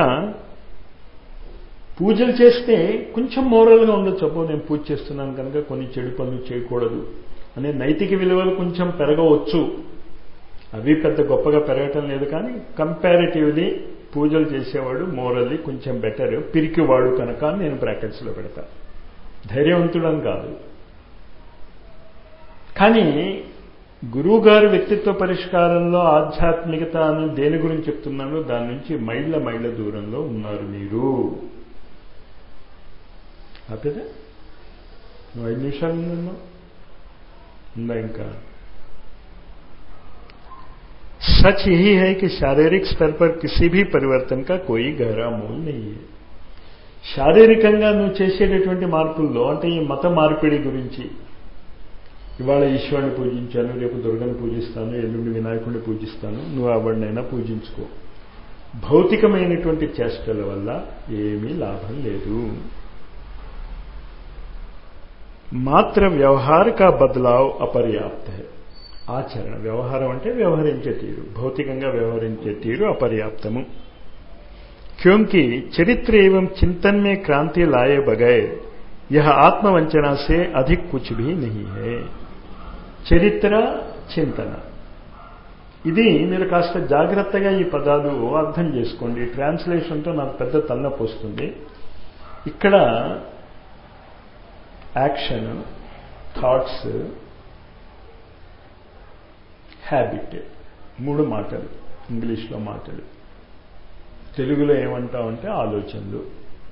పూజలు చేస్తే కొంచెం మోరల్గా ఉండొచ్చు అబ్బో నేను పూజ చేస్తున్నాను కనుక కొన్ని చెడు పనులు చేయకూడదు అనే నైతిక విలువలు కొంచెం పెరగవచ్చు అవి పెద్ద గొప్పగా పెరగటం లేదు కానీ కంపారిటివ్లీ పూజలు చేసేవాడు మోరల్లీ కొంచెం బెటర్ పిరికివాడు కనుక నేను బ్రాకెట్స్లో పెడతా ధైర్యవంతుడని కాదు కానీ గురువుగారు వ్యక్తిత్వ పరిష్కారంలో ఆధ్యాత్మికత అని దేని గురించి చెప్తున్నానో దాని నుంచి మైళ్ళ మైళ్ళ దూరంలో ఉన్నారు మీరు ఆపేదా నువ్వు ఐదు నిమిషాలు ఉన్నాను ఉందా ఇంకా सच यही है कि शारीरिक स्तर पर किसी भी परिवर्तन का कोई गहरा मूल नहीं है శారీరకంగా నువ్వు చేసేటటువంటి మార్పుల్లో అంటే ఈ మత మార్పిడి గురించి ఇవాళ ఈశ్వరుని పూజించాను రేపు దుర్గను పూజిస్తాను ఎల్లుండి వినాయకుడిని పూజిస్తాను నువ్వు ఎవరినైనా పూజించుకో భౌతికమైనటువంటి చేష్టల వల్ల ఏమీ లాభం లేదు మాత్ర వ్యవహార కా బదలావ్ అపర్యాప్త ఆచరణ వ్యవహారం అంటే వ్యవహరించే తీరు భౌతికంగా వ్యవహరించే తీరు అపర్యాప్తము क्योंकि चरित्र एवं चिंतन में क्रांति लाए बगैर यह आत्मवंचना से अधिक कुछ भी नहीं है చరిత్ర చింతన ఇది మీరు కాస్త జాగ్రత్తగా ఈ పదాలు అర్థం చేసుకోండి ట్రాన్స్లేషన్తో నాకు పెద్ద తలనొప్పి వస్తుంది ఇక్కడ యాక్షన్ థాట్స్ హ్యాబిట్ మూడు మాటలు ఇంగ్లీష్లో మాటలు తెలుగులో ఏమంటామంటే ఆలోచనలు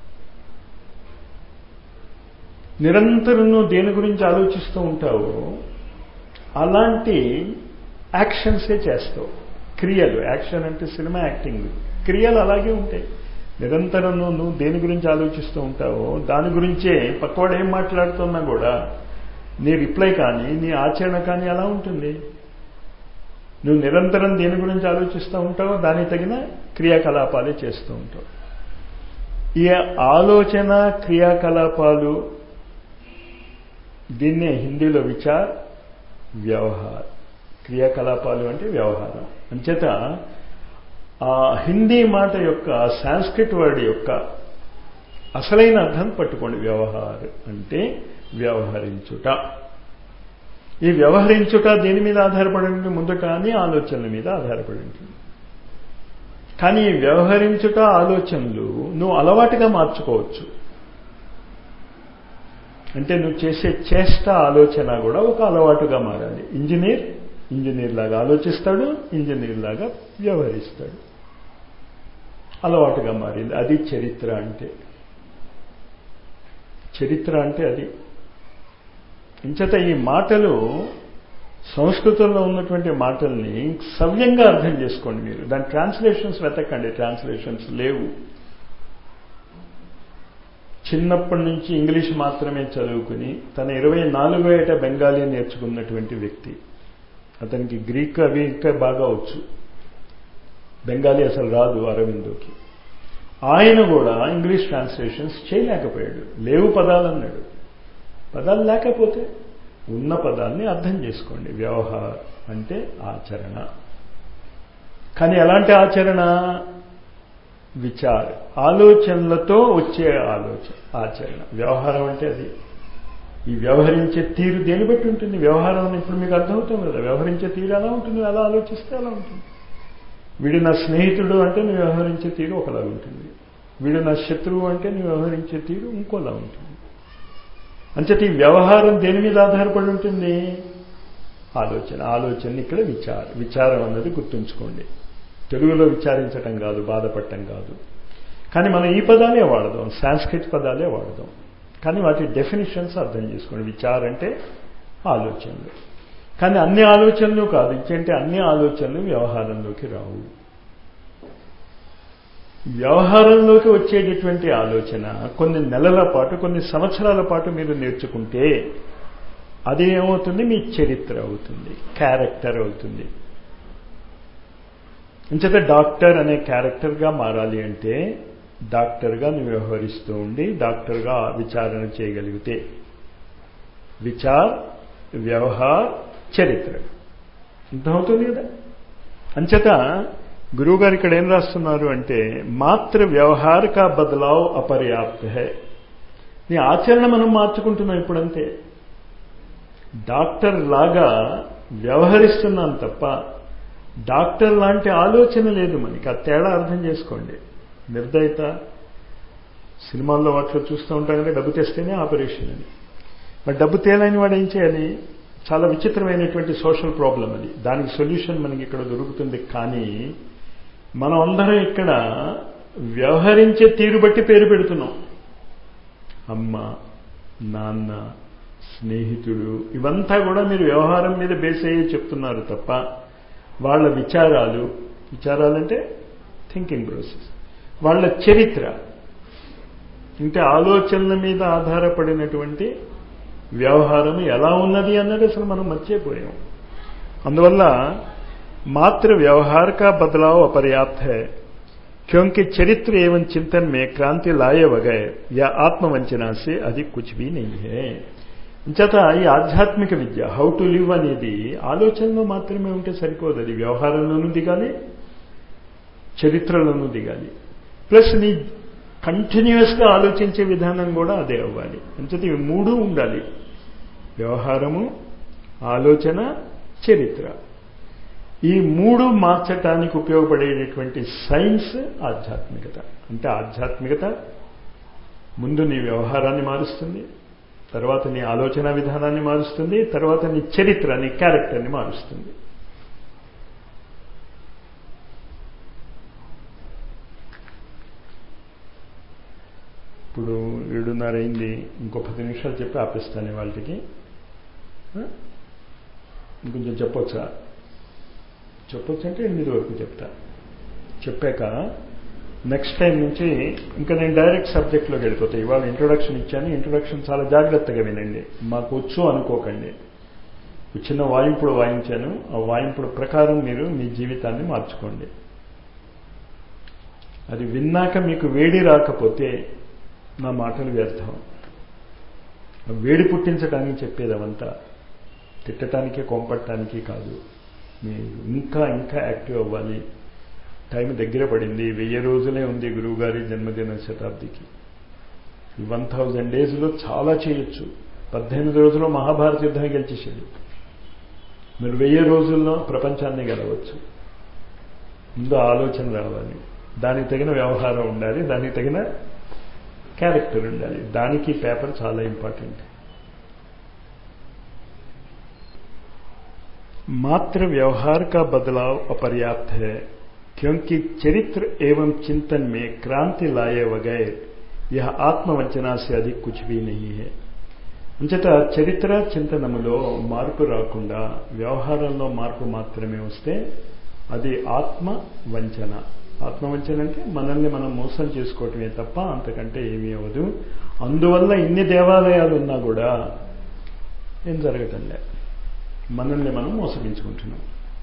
నిరంతరం నువ్వు దేని గురించి ఆలోచిస్తూ ఉంటావో అలాంటి యాక్షన్సే చేస్తావు క్రియలు యాక్షన్ అంటే సినిమా యాక్టింగ్ క్రియలు అలాగే ఉంటాయి నిరంతరం నువ్వు నువ్వు దేని గురించి ఆలోచిస్తూ ఉంటావో దాని గురించే పక్కవాడు ఏం మాట్లాడుతున్నా కూడా నీ రిప్లై కానీ నీ ఆచరణ కానీ ఎలా ఉంటుంది నువ్వు నిరంతరం దేని గురించి ఆలోచిస్తూ ఉంటావో దానికి తగిన క్రియాకలాపాలే చేస్తూ ఉంటావు ఈ ఆలోచన క్రియాకలాపాలు దీన్నే హిందీలో విచార్ వ్యవహార్ క్రియాకలాపాలు అంటే వ్యవహారం అంచేత ఆ హిందీ మాట యొక్క సాంస్క్రిట్ వర్డ్ యొక్క అసలైన అర్థం పట్టుకోండి వ్యవహార్ అంటే వ్యవహరించుట ఈ వ్యవహరించుట దేని మీద ఆధారపడి ఉంటుంది ముందుట అని ఆలోచనల మీద ఆధారపడి ఉంటుంది కానీ ఈ వ్యవహరించుట ఆలోచనలు నువ్వు అలవాటుగా మార్చుకోవచ్చు అంటే నువ్వు చేసే చేష్ట ఆలోచన కూడా ఒక అలవాటుగా మారాలి ఇంజనీర్ ఇంజనీర్ లాగా ఆలోచిస్తాడు ఇంజనీర్ లాగా వ్యవహరిస్తాడు అలవాటుగా మారింది అది చరిత్ర అంటే చరిత్ర అంటే అది ఇంచేత ఈ మాటలు సంస్కృతంలో ఉన్నటువంటి మాటల్ని సవ్యంగా అర్థం చేసుకోండి మీరు దాని ట్రాన్స్లేషన్స్ వెతకండి ట్రాన్స్లేషన్స్ లేవు చిన్నప్పటి నుంచి ఇంగ్లీష్ మాత్రమే చదువుకుని తన ఇరవై నాలుగో ఏట బెంగాలీ నేర్చుకున్నటువంటి వ్యక్తి అతనికి గ్రీక్ అవి ఇంకా బాగా వచ్చు బెంగాలీ అసలు రాదు అరవిందోకి ఆయన కూడా ఇంగ్లీష్ ట్రాన్స్లేషన్స్ చేయలేకపోయాడు లేవు పదాలు అన్నాడు పదాలు లేకపోతే ఉన్న పదాన్ని అర్థం చేసుకోండి వ్యవహార అంటే ఆచరణ కానీ ఎలాంటి ఆచరణ విచార ఆలోచనలతో వచ్చే ఆలోచన ఆచరణ వ్యవహారం అంటే అది ఈ వ్యవహరించే తీరు దేని బట్టి ఉంటుంది వ్యవహారం ఇప్పుడు మీకు అర్థమవుతుంది కదా వ్యవహరించే తీరు ఎలా ఉంటుంది అలా ఆలోచిస్తే అలా ఉంటుంది వీడు నా స్నేహితుడు అంటే నువ్వు వ్యవహరించే తీరు ఒకలా ఉంటుంది వీడు నా శత్రువు అంటే నువ్వు వ్యవహరించే తీరు ఇంకోలా ఉంటుంది అంచేత ఈ వ్యవహారం దేని మీద ఆధారపడి ఉంటుంది ఆలోచన ఆలోచన ఇక్కడ విచార విచారం అన్నది గుర్తుంచుకోండి తెలుగులో విచారించటం కాదు బాధపడటం కాదు కానీ మనం ఈ పదాలే వాడదాం సాంస్క్రిట్ పదాలే వాడదాం కానీ వాటి డెఫినేషన్స్ అర్థం చేసుకోండి విచార అంటే ఆలోచనలు కానీ అన్ని ఆలోచనలు కాదు ఇంకంటే అన్ని ఆలోచనలు వ్యవహారంలోకి రావు వ్యవహారంలోకి వచ్చేటటువంటి ఆలోచన కొన్ని నెలల పాటు కొన్ని సంవత్సరాల పాటు మీరు నేర్చుకుంటే అది ఏమవుతుంది మీ చరిత్ర అవుతుంది క్యారెక్టర్ అవుతుంది ఇంచేత డాక్టర్ అనే క్యారెక్టర్గా మారాలి అంటే డాక్టర్గా నువ్వు వ్యవహరిస్తూ ఉండి డాక్టర్గా విచారణ చేయగలిగితే విచార్ వ్యవహార్ చరిత్ర అర్థమవుతుంది కదా అంచేత గురువుగారు ఇక్కడ ఏం రాస్తున్నారు అంటే మాత్ర వ్యవహార కా బదలావ్ అపర్యాప్త హై నీ ఆచరణ మనం మార్చుకుంటున్నాం ఇప్పుడంతే డాక్టర్ లాగా వ్యవహరిస్తున్నాం తప్ప డాక్టర్ లాంటి ఆలోచన లేదు మనకి ఆ తేడా అర్థం చేసుకోండి నిర్దయత సినిమాల్లో వాటిలో చూస్తూ ఉంటాం కదా డబ్బు తెస్తేనే ఆపరేషన్ అని మరి డబ్బు తేలని వాడు ఏం చేయాలి చాలా విచిత్రమైనటువంటి సోషల్ ప్రాబ్లం అది దానికి సొల్యూషన్ మనకి ఇక్కడ దొరుకుతుంది కానీ మనం అందరం ఇక్కడ వ్యవహరించే తీరు బట్టి పేరు పెడుతున్నాం అమ్మ నాన్న స్నేహితుడు ఇవంతా కూడా మీరు వ్యవహారం మీద బేస్ అయ్యే చెప్తున్నారు తప్ప వాళ్ళ విచారాలు విచారాలంటే థింకింగ్ ప్రాసెస్ వాళ్ళ చరిత్ర అంటే ఆలోచనల మీద ఆధారపడినటువంటి వ్యవహారం ఎలా ఉన్నది అన్నది అసలు మనం మర్చిపోయాం అందువల్ల మాత్ర వ్యవहार का बदलाव अपर्याप्त है क्योंकि चरित्र एवं चिंतन में क्रांति लाए बगैर या आत्मवंचना से अधिक कुछ भी नहीं है చేత ఈ ఆధ్యాత్మిక విద్య హౌ టు లివ్ అనేది ఆలోచనలో మాత్రమే ఉంటే సరిపోదు అది వ్యవహారంలోనూ దిగాలి చరిత్రలోనూ దిగాలి ప్లస్ నీ కంటిన్యూస్గా ఆలోచించే విధానం కూడా అదే అవ్వాలి అంచేత ఇవి మూడు ఉండాలి వ్యవహారము ఆలోచన చరిత్ర ఈ మూడు మార్చటానికి ఉపయోగపడేటటువంటి సైన్స్ ఆధ్యాత్మికత అంటే ఆధ్యాత్మికత ముందు నీ వ్యవహారాన్ని మారుస్తుంది తర్వాత నీ ఆలోచన విధానాన్ని మారుస్తుంది తర్వాత నీ చరిత్ర నీ క్యారెక్టర్ని మారుస్తుంది ఇప్పుడు ఏడున్నర అయింది ఇంకో పది నిమిషాలు చెప్పి ఆపిస్తాను వాళ్ళకి ఇంకొంచెం చెప్పొచ్చా చెప్పొచ్చు అంటే ఎనిమిది వరకు చెప్తా చెప్పాక నెక్స్ట్ టైం నుంచి ఇంకా నేను డైరెక్ట్ సబ్జెక్ట్లోకి వెళ్ళిపోతాయి ఇవాళ ఇంట్రొడక్షన్ ఇచ్చాను ఇంట్రొడక్షన్ చాలా జాగ్రత్తగా వినండి మాకు వచ్చు అనుకోకండి చిన్న వాయింపుడు వాయించాను ఆ వాయింపుడు ప్రకారం మీరు మీ జీవితాన్ని మార్చుకోండి అది విన్నాక మీకు వేడి రాకపోతే నా మాటలు వ్యర్థం వేడి పుట్టించడానికి చెప్పేది అవంతా తిట్టడానికి కొంపట్టడానికి కాదు మీరు ఇంకా ఇంకా యాక్టివ్ అవ్వాలి టైం దగ్గర పడింది వెయ్యి రోజులే ఉంది గురువుగారి జన్మదిన శతాబ్దికి వన్ థౌజండ్ డేస్లో చాలా చేయొచ్చు పద్దెనిమిది రోజుల్లో మహాభారత యుద్ధం గెలిచేసాడు మీరు వెయ్యి రోజుల్లో ప్రపంచాన్ని గెలవచ్చు ముందు ఆలోచన రావాలి దానికి తగిన వ్యవహారం ఉండాలి దానికి తగిన క్యారెక్టర్ ఉండాలి దానికి పేపర్ చాలా ఇంపార్టెంట్ मात्र व्यवहार का बदलाव अपर्याप्त है क्योंकि चरित्र एवं चिंतन में क्रांति लाए बगैर यह आत्मवंचना से अधिक कुछ भी नहीं है అంచేత చరిత్ర చింతనములో మార్పు రాకుండా వ్యవహారంలో మార్పు మాత్రమే వస్తే అది ఆత్మ వంచన ఆత్మవంచన అంటే మనల్ని మనం మోసం చేసుకోవటమే తప్ప అంతకంటే ఏమీ అవ్వదు అందువల్ల ఇన్ని దేవాలయాలు ఉన్నా కూడా ఏం జరగటం లేదు మనల్ని మనం మోసగించుకుంటున్నాం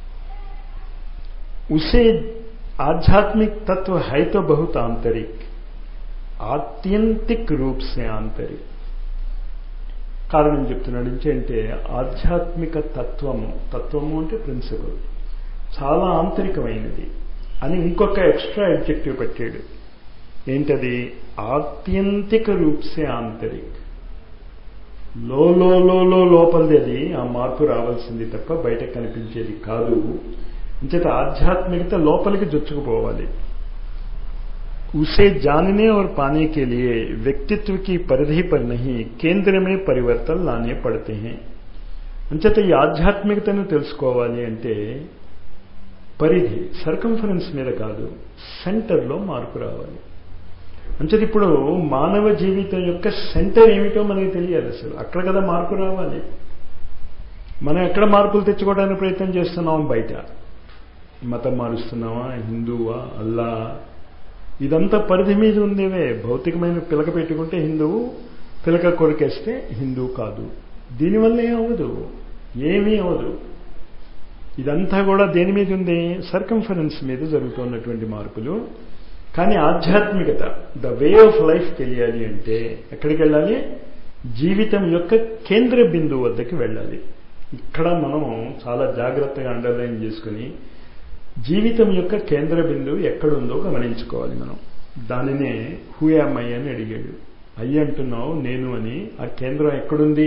उसे आध्यात्मिक तत्व है तो बहुत आंतरिक ఆత్యంతిక్ రూప్ సే ఆంతరిక్ కారణం చెప్తున్నాడు అంటే ఆధ్యాత్మిక తత్వము తత్వము అంటే ప్రిన్సిపల్ చాలా ఆంతరికమైనది అని ఇంకొక ఎక్స్ట్రా అబ్జెక్టివ్ పెట్టాడు ఏంటది ఆత్యంతిక రూప్ సే ఆంతరిక్ లో లో లో లో లోపలిది అది ఆ మార్పు రావాల్సింది తప్ప బయటకు కనిపించేది కాదు అంచేత ఆధ్యాత్మికత లోపలికి జొచ్చుకుపోవాలి उसे जानने और पाने के लिए व्यक्तित्व की परिधि पर नहीं केंद्र में परिवर्तन लाने पड़ते हैं అంచేత ఈ ఆధ్యాత్మికతను తెలుసుకోవాలి అంటే పరిధి సర్కంఫరెన్స్ మీద కాదు సెంటర్లో మార్పు రావాలి అంచేత ఇప్పుడు మానవ జీవితం యొక్క సెంటర్ ఏమిటో మనకి తెలియాలి అసలు అక్కడ కదా మార్పు రావాలి మనం ఎక్కడ మార్పులు తెచ్చుకోవడానికి ప్రయత్నం చేస్తున్నాం బయట మతం మారుస్తున్నావా హిందువా అల్లా ఇదంతా పరిధి మీద ఉండేవే భౌతికమైన పిలక పెట్టుకుంటే హిందువు పిలక కొరికేస్తే హిందువు కాదు దీనివల్ల ఏమవదు ఏమీ అవదు ఇదంతా కూడా దేని మీద ఉంది సర్కంఫరెన్స్ మీద జరుగుతున్నటువంటి మార్పులు కానీ ఆధ్యాత్మికత ద వే ఆఫ్ లైఫ్ తెలియాలి అంటే ఎక్కడికి వెళ్ళాలి జీవితం యొక్క కేంద్ర బిందువు వద్దకి వెళ్ళాలి ఇక్కడ మనం చాలా జాగ్రత్తగా అండర్లైన్ చేసుకుని జీవితం యొక్క కేంద్ర బిందువు ఎక్కడుందో గమనించుకోవాలి మనం దానినే హూయామై అని అడిగాడు అయ్యి అంటున్నావు నేను అని ఆ కేంద్రం ఎక్కడుంది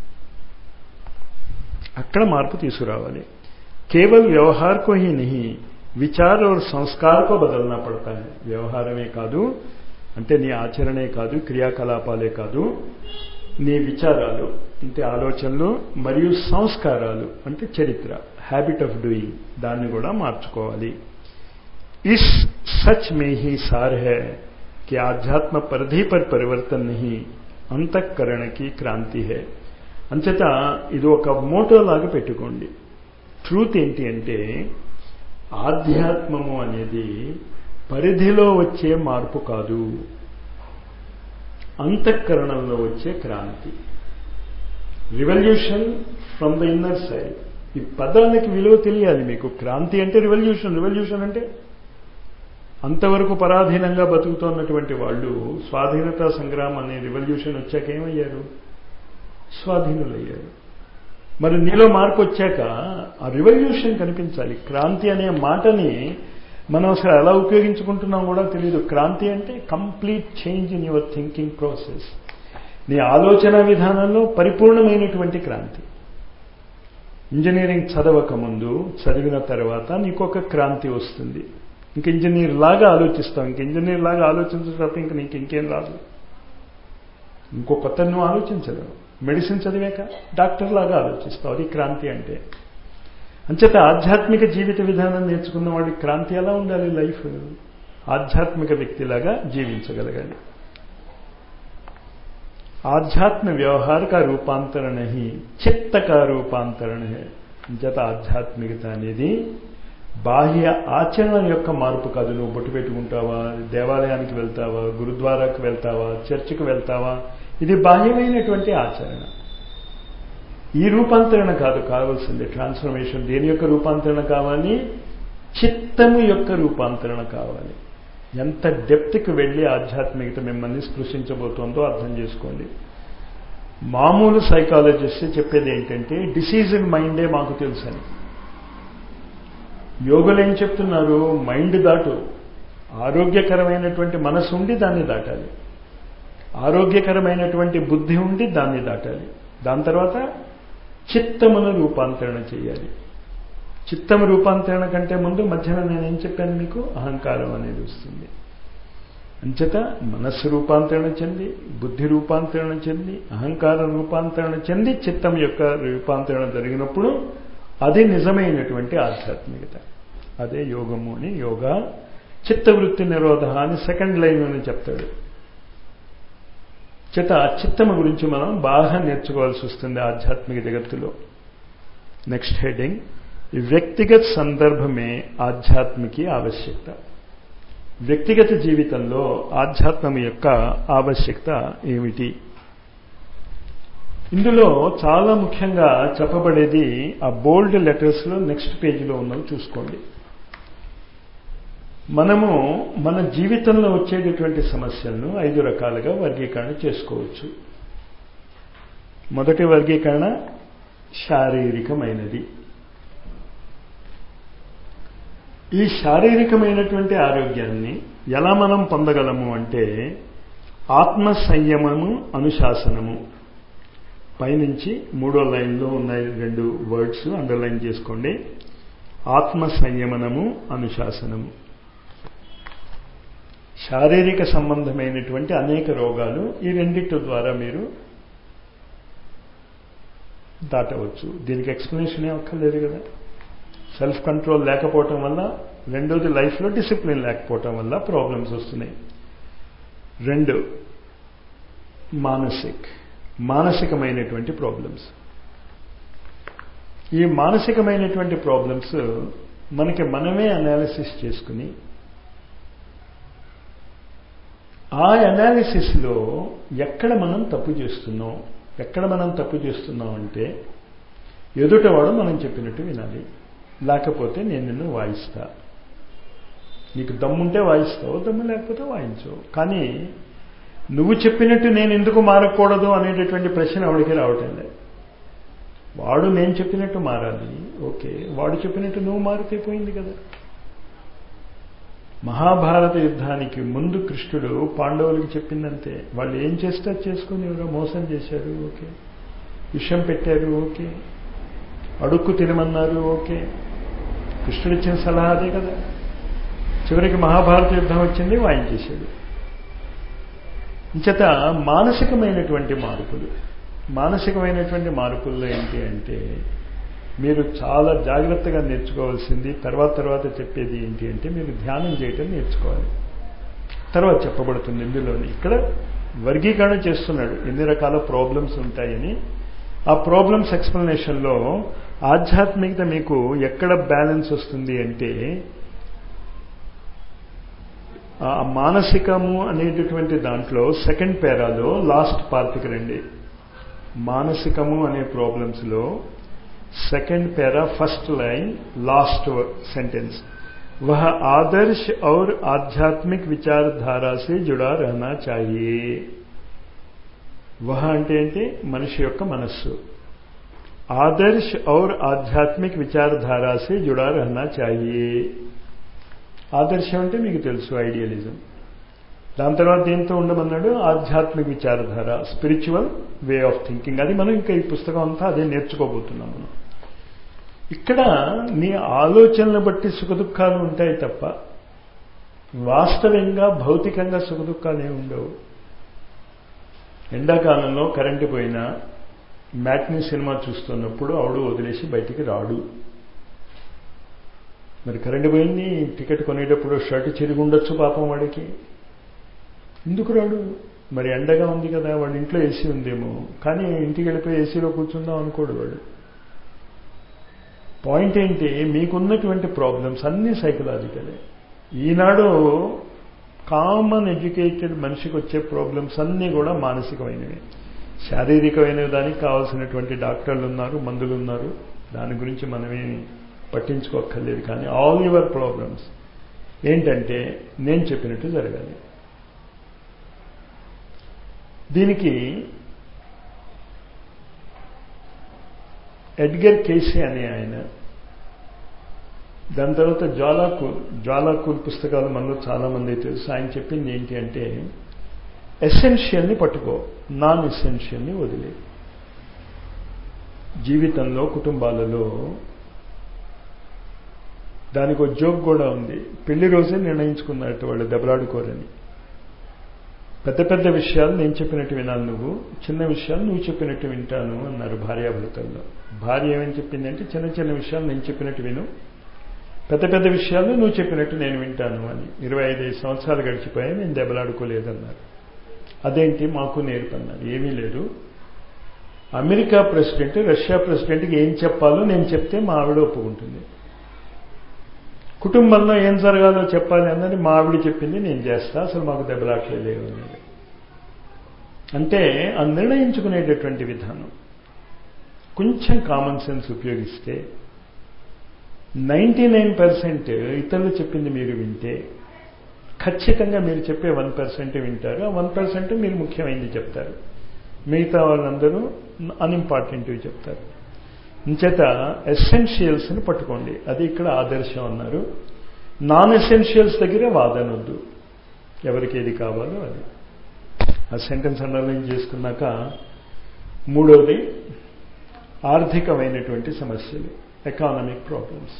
అక్కడ మార్పు తీసుకురావాలి కేవల్ వ్యవహార్ కో హీ నహి విచార్ और సంస్కార్ కో బదలనా పడతా है వ్యవహారమే కాదు అంటే నీ ఆచరణే కాదు క్రియాకలాపాలే కాదు నీ విచారాలు అంటే ఆలోచనలు మరియు సంస్కారాలు అంటే చరిత్ర హ్యాబిట్ ఆఫ్ డూయింగ్ దాన్ని కూడా మార్చుకోవాలి ఇస్ సచ్ మే హీ సార్ है कि आध्यात्म परिधि पर परिवर्तन नहीं అంతఃకరణకి క్రాంతి హే అంచేత ఇది ఒక మోటో లాగా పెట్టుకోండి ట్రూత్ ఏంటి అంటే ఆధ్యాత్మము అనేది పరిధిలో వచ్చే మార్పు కాదు అంతఃకరణంలో వచ్చే క్రాంతి revolution from the inner side ఈ పదాలకి విలువ తెలియాలి మీకు క్రాంతి అంటే రివల్యూషన్ రివల్యూషన్ అంటే అంతవరకు పరాధీనంగా బతుకుతున్నటువంటి వాళ్ళు స్వాధీనతా సంగ్రామం అనే రివల్యూషన్ వచ్చాక ఏమయ్యారు స్వాధీనులయ్యారు మరి నీలో మార్పు వచ్చాక ఆ రివల్యూషన్ కనిపించాలి క్రాంతి అనే మాటని మనం అసలు ఎలా ఉపయోగించుకుంటున్నాం కూడా తెలియదు క్రాంతి అంటే complete change in your thinking process నీ ఆలోచన విధానంలో పరిపూర్ణమైనటువంటి క్రాంతి ఇంజనీరింగ్ చదవక ముందు చదివిన తర్వాత నీకు ఒక క్రాంతి వస్తుంది ఇంక ఇంజనీర్ లాగా ఆలోచిస్తావు ఇంక ఇంజనీర్ లాగా ఆలోచించేటప్పుడు ఇంక నీకు ఇంకేం రాదు ఇంకో కొత్త నువ్వు ఆలోచించలేవు మెడిసిన్ చదివాక డాక్టర్ లాగా ఆలోచిస్తావు అది క్రాంతి అంటే అంచేత ఆధ్యాత్మిక జీవిత విధానం నేర్చుకున్న వాడి క్రాంతి ఎలా ఉండాలి లైఫ్ ఆధ్యాత్మిక వ్యక్తిలాగా జీవించగలగాలి आध्यात्म व्यवहार का रूपांतरण ही చిత్త का రూపాంతరణ है జత ఆధ్యాత్మికత అనేది బాహ్య ఆచరణ యొక్క మార్పు కాదు నువ్వు బొట్టు పెట్టుకుంటావా దేవాలయానికి వెళ్తావా గురుద్వారాకు వెళ్తావా చర్చికి వెళ్తావా ఇది బాహ్యమైనటువంటి ఆచరణ ఈ రూపాంతరణ కాదు కావాల్సింది ట్రాన్స్ఫర్మేషన్ దేని యొక్క రూపాంతరణ కావాలి చిత్తము యొక్క రూపాంతరణ కావాలి ఎంత డెప్త్కి వెళ్ళి ఆధ్యాత్మికత మిమ్మల్ని స్పృశించబోతోందో అర్థం చేసుకోండి మామూలు సైకాలజిస్ట్ చెప్పేది ఏంటంటే డిసీజ్డ్ మైండే మాకు తెలుసని యోగులు ఏం చెప్తున్నారు మైండ్ దాటు ఆరోగ్యకరమైనటువంటి మనసు ఉండి దాన్ని దాటాలి ఆరోగ్యకరమైనటువంటి బుద్ధి ఉండి దాన్ని దాటాలి దాని తర్వాత చిత్తమును రూపాంతరణ చేయాలి చిత్తము రూపాంతరణ కంటే ముందు మధ్యన నేనేం చెప్పాను మీకు అహంకారం అనేది వస్తుంది అంచేత మనస్సు రూపాంతరణ చెంది బుద్ధి రూపాంతరణ చెంది అహంకారం రూపాంతరణ చెంది చిత్తం యొక్క రూపాంతరణ జరిగినప్పుడు అది నిజమైనటువంటి ఆధ్యాత్మికత అదే యోగము అని యోగా చిత్తవృత్తి నిరోధ అని సెకండ్ లైన్ అని చెప్తాడు చేత చిత్తము గురించి మనం బాగా నేర్చుకోవాల్సి వస్తుంది ఆధ్యాత్మిక జగత్తులో నెక్స్ట్ హెడింగ్ వ్యక్తిగత సందర్భమే ఆధ్యాత్మికి ఆవశ్యకత వ్యక్తిగత జీవితంలో ఆధ్యాత్మం యొక్క ఆవశ్యకత ఏమిటి ఇందులో చాలా ముఖ్యంగా చెప్పబడేది ఆ బోల్డ్ లెటర్స్లో నెక్స్ట్ పేజీలో ఉన్నవి చూసుకోండి మనము మన జీవితంలో వచ్చేటటువంటి సమస్యలను ఐదు రకాలుగా వర్గీకరణ చేసుకోవచ్చు మొదటి వర్గీకరణ శారీరకమైనది ఈ శారీరకమైనటువంటి ఆరోగ్యాన్ని ఎలా మనం పొందగలము అంటే ఆత్మ సంయమము అనుశాసనము పైనుంచి మూడో లైన్లో ఉన్నాయి రెండు వర్డ్స్ అండర్లైన్ చేసుకోండి ఆత్మ సంయమనము అనుశాసనము శారీరక సంబంధమైనటువంటి అనేక రోగాలు ఈ రెండిటి ద్వారా మీరు దాటవచ్చు దీనికి ఎక్స్ప్లెనేషన్ ఏం అక్కర్లేదు కదా సెల్ఫ్ కంట్రోల్ లేకపోవటం వల్ల రెండోది లైఫ్లో డిసిప్లిన్ లేకపోవటం వల్ల ప్రాబ్లమ్స్ వస్తున్నాయి రెండు మానసిక్ మానసికమైనటువంటి ప్రాబ్లమ్స్ ఈ మానసికమైనటువంటి ప్రాబ్లమ్స్ మనకి మనమే అనాలిసిస్ చేసుకుని ఆ అనాలిసిస్లో ఎక్కడ మనం తప్పు చేస్తున్నాం ఎక్కడ మనం తప్పు చేస్తున్నాం అంటే ఎదుటవాడు మనం చెప్పినట్టు వినాలి లేకపోతే నేను నిన్ను వాయిస్తా నీకు దమ్ముంటే వాయిస్తావు దమ్ము లేకపోతే వాయించవు కానీ నువ్వు చెప్పినట్టు నేను ఎందుకు మారకూడదు అనేటటువంటి ప్రశ్న ఆవిడికి రావటం లేదు వాడు నేను చెప్పినట్టు మారాలి ఓకే వాడు చెప్పినట్టు నువ్వు మారితే పోయింది కదా మహాభారత యుద్ధానికి ముందు కృష్ణుడు పాండవులకి చెప్పిందంతే వాళ్ళు ఏం చేస్తే చేసుకుని ఎవరో మోసం చేశారు ఓకే విషం పెట్టారు ఓకే అడుక్కు తినమన్నారు ఓకే కృష్ణుడు ఇచ్చిన సలహా అదే కదా చివరికి మహాభారత యుద్ధం వచ్చింది వాయించేశాడు ఇంచేత మానసికమైనటువంటి మార్పులు మానసికమైనటువంటి మార్పుల్లో ఏంటి అంటే మీరు చాలా జాగ్రత్తగా నేర్చుకోవాల్సింది తర్వాత తర్వాత చెప్పేది ఏంటి అంటే మీరు ధ్యానం చేయటం నేర్చుకోవాలి తర్వాత చెప్పబడుతుంది ఇందులోని ఇక్కడ వర్గీకరణ చేస్తున్నాడు ఎన్ని రకాల ప్రాబ్లమ్స్ ఉంటాయని ఆ ప్రాబ్లమ్స్ ఎక్స్ప్లెనేషన్లో ఆధ్యాత్మికత మీకు ఎక్కడ బ్యాలెన్స్ వస్తుంది అంటే ఆ మానసికము అనేటటువంటి దాంట్లో సెకండ్ పేరాలో లాస్ట్ పార్ట్కి రండి మానసికము అనే ప్రాబ్లమ్స్లో second para first line last sentence वह आदर्श और आध्यात्मिक विचारधारा से जुड़ा रहना चाहिए వహ అంటే ఏంటి మనిషి యొక్క మనస్సు ఆదర్శ్ ఔర్ ఆధ్యాత్మిక్ విచారధారా సే జుడా రహనా చాహియే ఆదర్శం అంటే మీకు తెలుసు ఐడియలిజం దాని తర్వాత దేంతో ఉండమన్నాడు ఆధ్యాత్మిక విచారధార స్పిరిచువల్ వే ఆఫ్ థింకింగ్ అది మనం ఇంకా ఈ పుస్తకం అంతా అదే నేర్చుకోబోతున్నాం మనం ఇక్కడ నీ ఆలోచనలు బట్టి సుఖదుఖాలు ఉంటాయి తప్ప వాస్తవంగా భౌతికంగా సుఖదుఖాలు ఏమి ఉండవు ఎండాకాలంలో కరెంటు పోయినా మ్యాట్నీ సినిమా చూస్తున్నప్పుడు ఆవిడ వదిలేసి బయటికి రాడు మరి కరెంటు పోయింది టికెట్ కొనేటప్పుడు షర్ట్ చిరిగి ఉండొచ్చు పాపం వాడికి ఎందుకు రాడు మరి ఎండగా ఉంది కదా వాడి ఇంట్లో ఏసీ ఉందేమో కానీ ఇంటికి వెళ్ళిపోయి ఏసీలో కూర్చుందాం అనుకోడు వాడు పాయింట్ ఏంటి మీకున్నటువంటి ప్రాబ్లమ్స్ అన్నీ సైకలాజికలే ఈనాడు కామన్ ఎడ్యుకేటెడ్ మనిషికి వచ్చే ప్రాబ్లమ్స్ అన్నీ కూడా మానసికమైనవి శారీరకమైన దానికి కావాల్సినటువంటి డాక్టర్లు ఉన్నారు మందులు ఉన్నారు దాని గురించి మనమేమి పట్టించుకోక్కర్లేదు కానీ ఆల్ యువర్ ప్రాబ్లమ్స్ ఏంటంటే నేను చెప్పినట్టు జరగాలి దీనికి ఎడ్గర్ కేసీ అనే ఆయన దాని తర్వాత జ్వాలాకూల్ జ్వాలాకూల్ పుస్తకాలు మనలో చాలామంది తెలుసు ఆయన చెప్పింది ఏంటి అంటే ఎసెన్షియల్ని పట్టుకో నాన్ ఎసెన్షియల్ని వదిలే జీవితంలో కుటుంబాలలో దానికి ఒక జోక్ కూడా ఉంది పెళ్లి రోజే నిర్ణయించుకున్నట్టు వాళ్ళు దెబ్బలాడుకోరని పెద్ద పెద్ద విషయాలు నేను చెప్పినట్టు వినాలి నువ్వు చిన్న విషయాలు నువ్వు చెప్పినట్టు వింటాను అన్నారు భార్యాభర్తల్లో భార్య ఏమని చెప్పిందంటే చిన్న చిన్న విషయాలు నేను చెప్పినట్టు విను పెద్ద పెద్ద విషయాలు నువ్వు చెప్పినట్టు నేను వింటాను అని ఇరవై ఐదు సంవత్సరాలు గడిచిపోయాయి నేను దెబ్బలాడుకోలేదన్నారు అదేంటి మాకు నేర్పన్నారు ఏమీ లేదు అమెరికా ప్రెసిడెంట్ రష్యా ప్రెసిడెంట్కి ఏం చెప్పాలో నేను చెప్తే మా ఆవిడ ఒప్పుకుంటుంది కుటుంబంలో ఏం జరగాలో చెప్పాలి అన్నది మా ఆవిడ చెప్పింది నేను చేస్తా అసలు మాకు దెబ్బలాట్లే లేవు అన్నది అంటే ఆ నిర్ణయించుకునేటటువంటి విధానం కొంచెం కామన్ సెన్స్ ఉపయోగిస్తే నైంటీ నైన్ పర్సెంట్ ఇతరులు చెప్పింది మీరు వింటే ఖచ్చితంగా మీరు చెప్పే వన్ పర్సెంట్ వింటారు ఆ వన్ పర్సెంట్ మీరు ముఖ్యమైనది చెప్తారు మిగతా వాళ్ళందరూ అన్ఇంపార్టెంట్వి చెప్తారు ఇంచేత ఎసెన్షియల్స్ని పట్టుకోండి అది ఇక్కడ ఆదర్శం అన్నారు నాన్ ఎసెన్షియల్స్ దగ్గరే వాదనొద్దు ఎవరికి ఏది కావాలో అది ఆ సెంటెన్స్ అండర్లైన్ చేసుకున్నాక మూడవది ఆర్థికమైనటువంటి సమస్యలు ఎకానమిక్ ప్రాబ్లమ్స్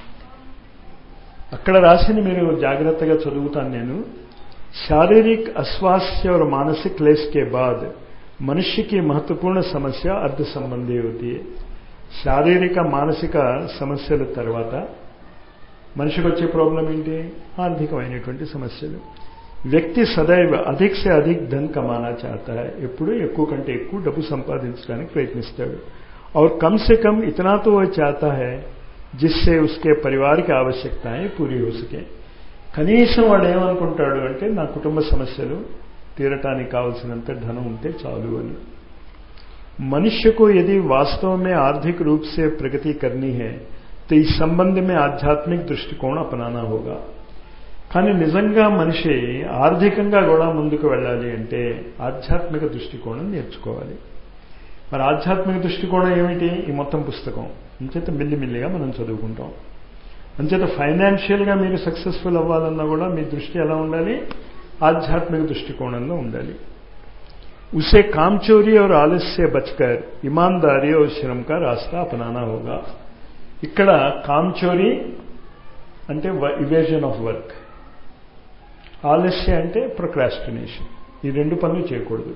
అక్కడ రాసిన మీరు జాగ్రత్తగా చదువుతాను నేను शारीरिक अस्वास्थ्य और मानसिक क्लेश के बाद मनुष्य की महत्वपूर्ण समस्या अर्ध संबंधी होती है శారీరక మానసిక సమస్యల తర్వాత మనిషికి వచ్చే ప్రాబ్లం ఏంటి ఆర్థికమైనటువంటి సమస్యలు వ్యక్తి సదైవ అధిక్ సే అధిక్ ధన్ కమానా చాతా ఎప్పుడు ఎక్కువ కంటే ఎక్కువ డబ్బు సంపాదించడానికి ప్రయత్నిస్తాడు और कम से कम इतना तो वह चाहता है जिससे उसके परिवार की आवश्यकताएं पूरी हो सके కనీసం వాడు ఏమనుకుంటాడు అంటే నా కుటుంబ సమస్యలు తీరటానికి కావలసినంత ధనం ఉంటే చాలు అని मनुष्य को यदि वास्तव में आर्थिक रूप से प्रगति करनी है तो इस संबंध में आध्यात्मिक दृष्टिकोण अपनाना होगा కానీ నిజంగా మనిషి ఆర్థికంగా కూడా ముందుకు వెళ్ళాలి అంటే ఆధ్యాత్మిక దృష్టికోణం నేర్చుకోవాలి మరి ఆధ్యాత్మిక దృష్టికోణం ఏమిటి ఈ మొత్తం పుస్తకం అంచేత మిల్లిమిల్లిగా మనం చదువుకుంటాం అంచేత ఫైనాన్షియల్గా మీరు సక్సెస్ఫుల్ అవ్వాలన్నా కూడా మీ దృష్టి ఎలా ఉండాలి ఆధ్యాత్మిక దృష్టికోణంలో ఉండాలి उसे काम चोरी और आलस से बचकर ईमानदारी और श्रम का रास्ता अपनाना होगा ఇక్కడ కామ్ చోరీ అంటే ఇవేజన్ ఆఫ్ వర్క్ ఆలస్య అంటే ప్రొక్రాస్టినేషన్ ఈ రెండు పనులు చేయకూడదు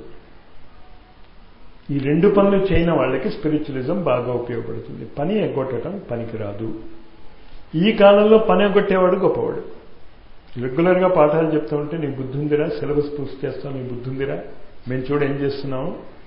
ఈ రెండు పనులు చేయని వాళ్ళకి స్పిరిచువలిజం బాగా ఉపయోగపడుతుంది పని ఎగ్గొట్టడం పనికి రాదు ఈ కాలంలో పని ఎగ్గొట్టేవాడు గొప్పవాడు రెగ్యులర్గా పాఠాలు చెప్తూ ఉంటే నీ బుద్ధి ఉందిరా సిలబస్ పూర్తి చేస్తావు నీ బుద్ధి ఉందిరా మేము చూడ ఏం చేస్తున్నాము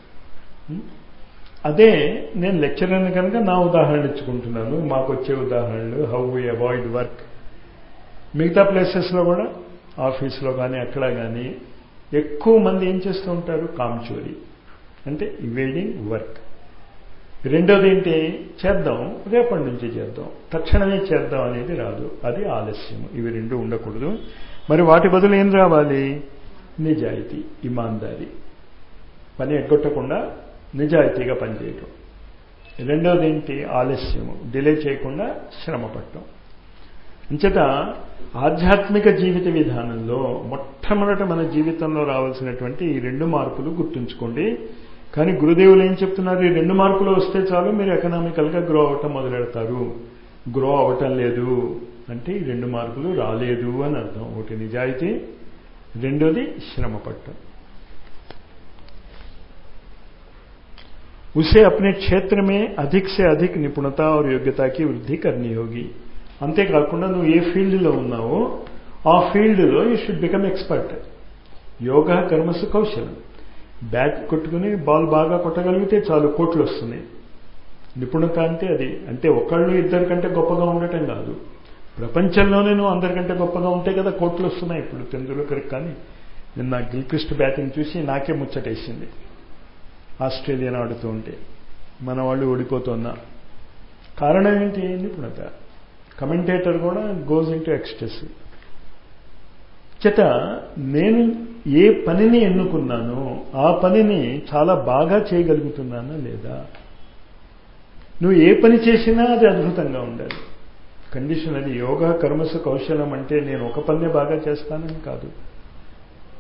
అదే నేను లెక్చరర్ని కనుక నా ఉదాహరణ ఇచ్చుకుంటున్నాను మాకు వచ్చే ఉదాహరణలు హౌ వి అవాయిడ్ వర్క్ మిగతా ప్లేసెస్లో కూడా ఆఫీస్లో కానీ అక్కడ కానీ ఎక్కువ మంది ఏం చేస్తూ ఉంటారు కామ్చోరీ అంటే ఇవేడింగ్ వర్క్ రెండోది ఏంటి చేద్దాం రేపటి నుంచి చేద్దాం తక్షణమే చేద్దాం అనేది రాదు అది ఆలస్యం ఇవి రెండు ఉండకూడదు మరి వాటి బదులు ఏం రావాలి నిజాయితీ ఇమాందారీ పని ఎగ్గొట్టకుండా నిజాయితీగా పనిచేయటం రెండవది ఏంటి ఆలస్యము డిలే చేయకుండా శ్రమ పట్టడం అంచేత ఆధ్యాత్మిక జీవిత విధానంలో మొట్టమొదట మన జీవితంలో రావాల్సినటువంటి ఈ రెండు మార్పులు గుర్తుంచుకోండి కానీ గురుదేవులు ఏం చెప్తున్నారు ఈ రెండు మార్పులు వస్తే చాలు మీరు ఎకనామికల్గా గ్రో అవటం మొదలెడతారు గ్రో అవటం లేదు అంటే ఈ రెండు మార్పులు రాలేదు అని అర్థం ఒకటి నిజాయితీ రెండోది శ్రమ పట్టం उसे अपने क्षेत्र में अधिक से अधिक निपुणता और योग्यता की वृद्धि करनी होगी అంతేకాకుండా నువ్వు ఏ ఫీల్డ్లో ఉన్నావో ఆ ఫీల్డ్లో యూ షుడ్ బికమ్ ఎక్స్పర్ట్ యోగా కర్మసు కౌశలం బ్యాట్ కొట్టుకుని బాల్ బాగా కొట్టగలిగితే చాలు కోట్లు వస్తున్నాయి నిపుణత అంటే అది అంటే ఒకళ్ళు ఇద్దరి కంటే గొప్పగా ఉండటం కాదు ప్రపంచంలోనే నువ్వు అందరికంటే గొప్పగా ఉంటే కదా కోట్లు వస్తున్నాయి ఇప్పుడు తెందులకరికి కానీ నిన్న గిల్క్రిస్ట్ బ్యాటింగ్ చూసి నాకే ముచ్చటేసింది ఆస్ట్రేలియన్ ఆడుతూ ఉంటే మన వాళ్ళు ఓడిపోతున్నా కారణం ఏంటి నిపుణత కమెంటేటర్ కూడా గోజ్ ఇంటూ ఎక్స్టెస్ చేత నేను ఏ పనిని ఎన్నుకున్నానో ఆ పనిని చాలా బాగా చేయగలుగుతున్నానా లేదా నువ్వు ఏ పని చేసినా అది అద్భుతంగా ఉండాలి కండిషన్ అది యోగా కర్మసు కౌశలం అంటే నేను ఒక పనే బాగా చేస్తానని కాదు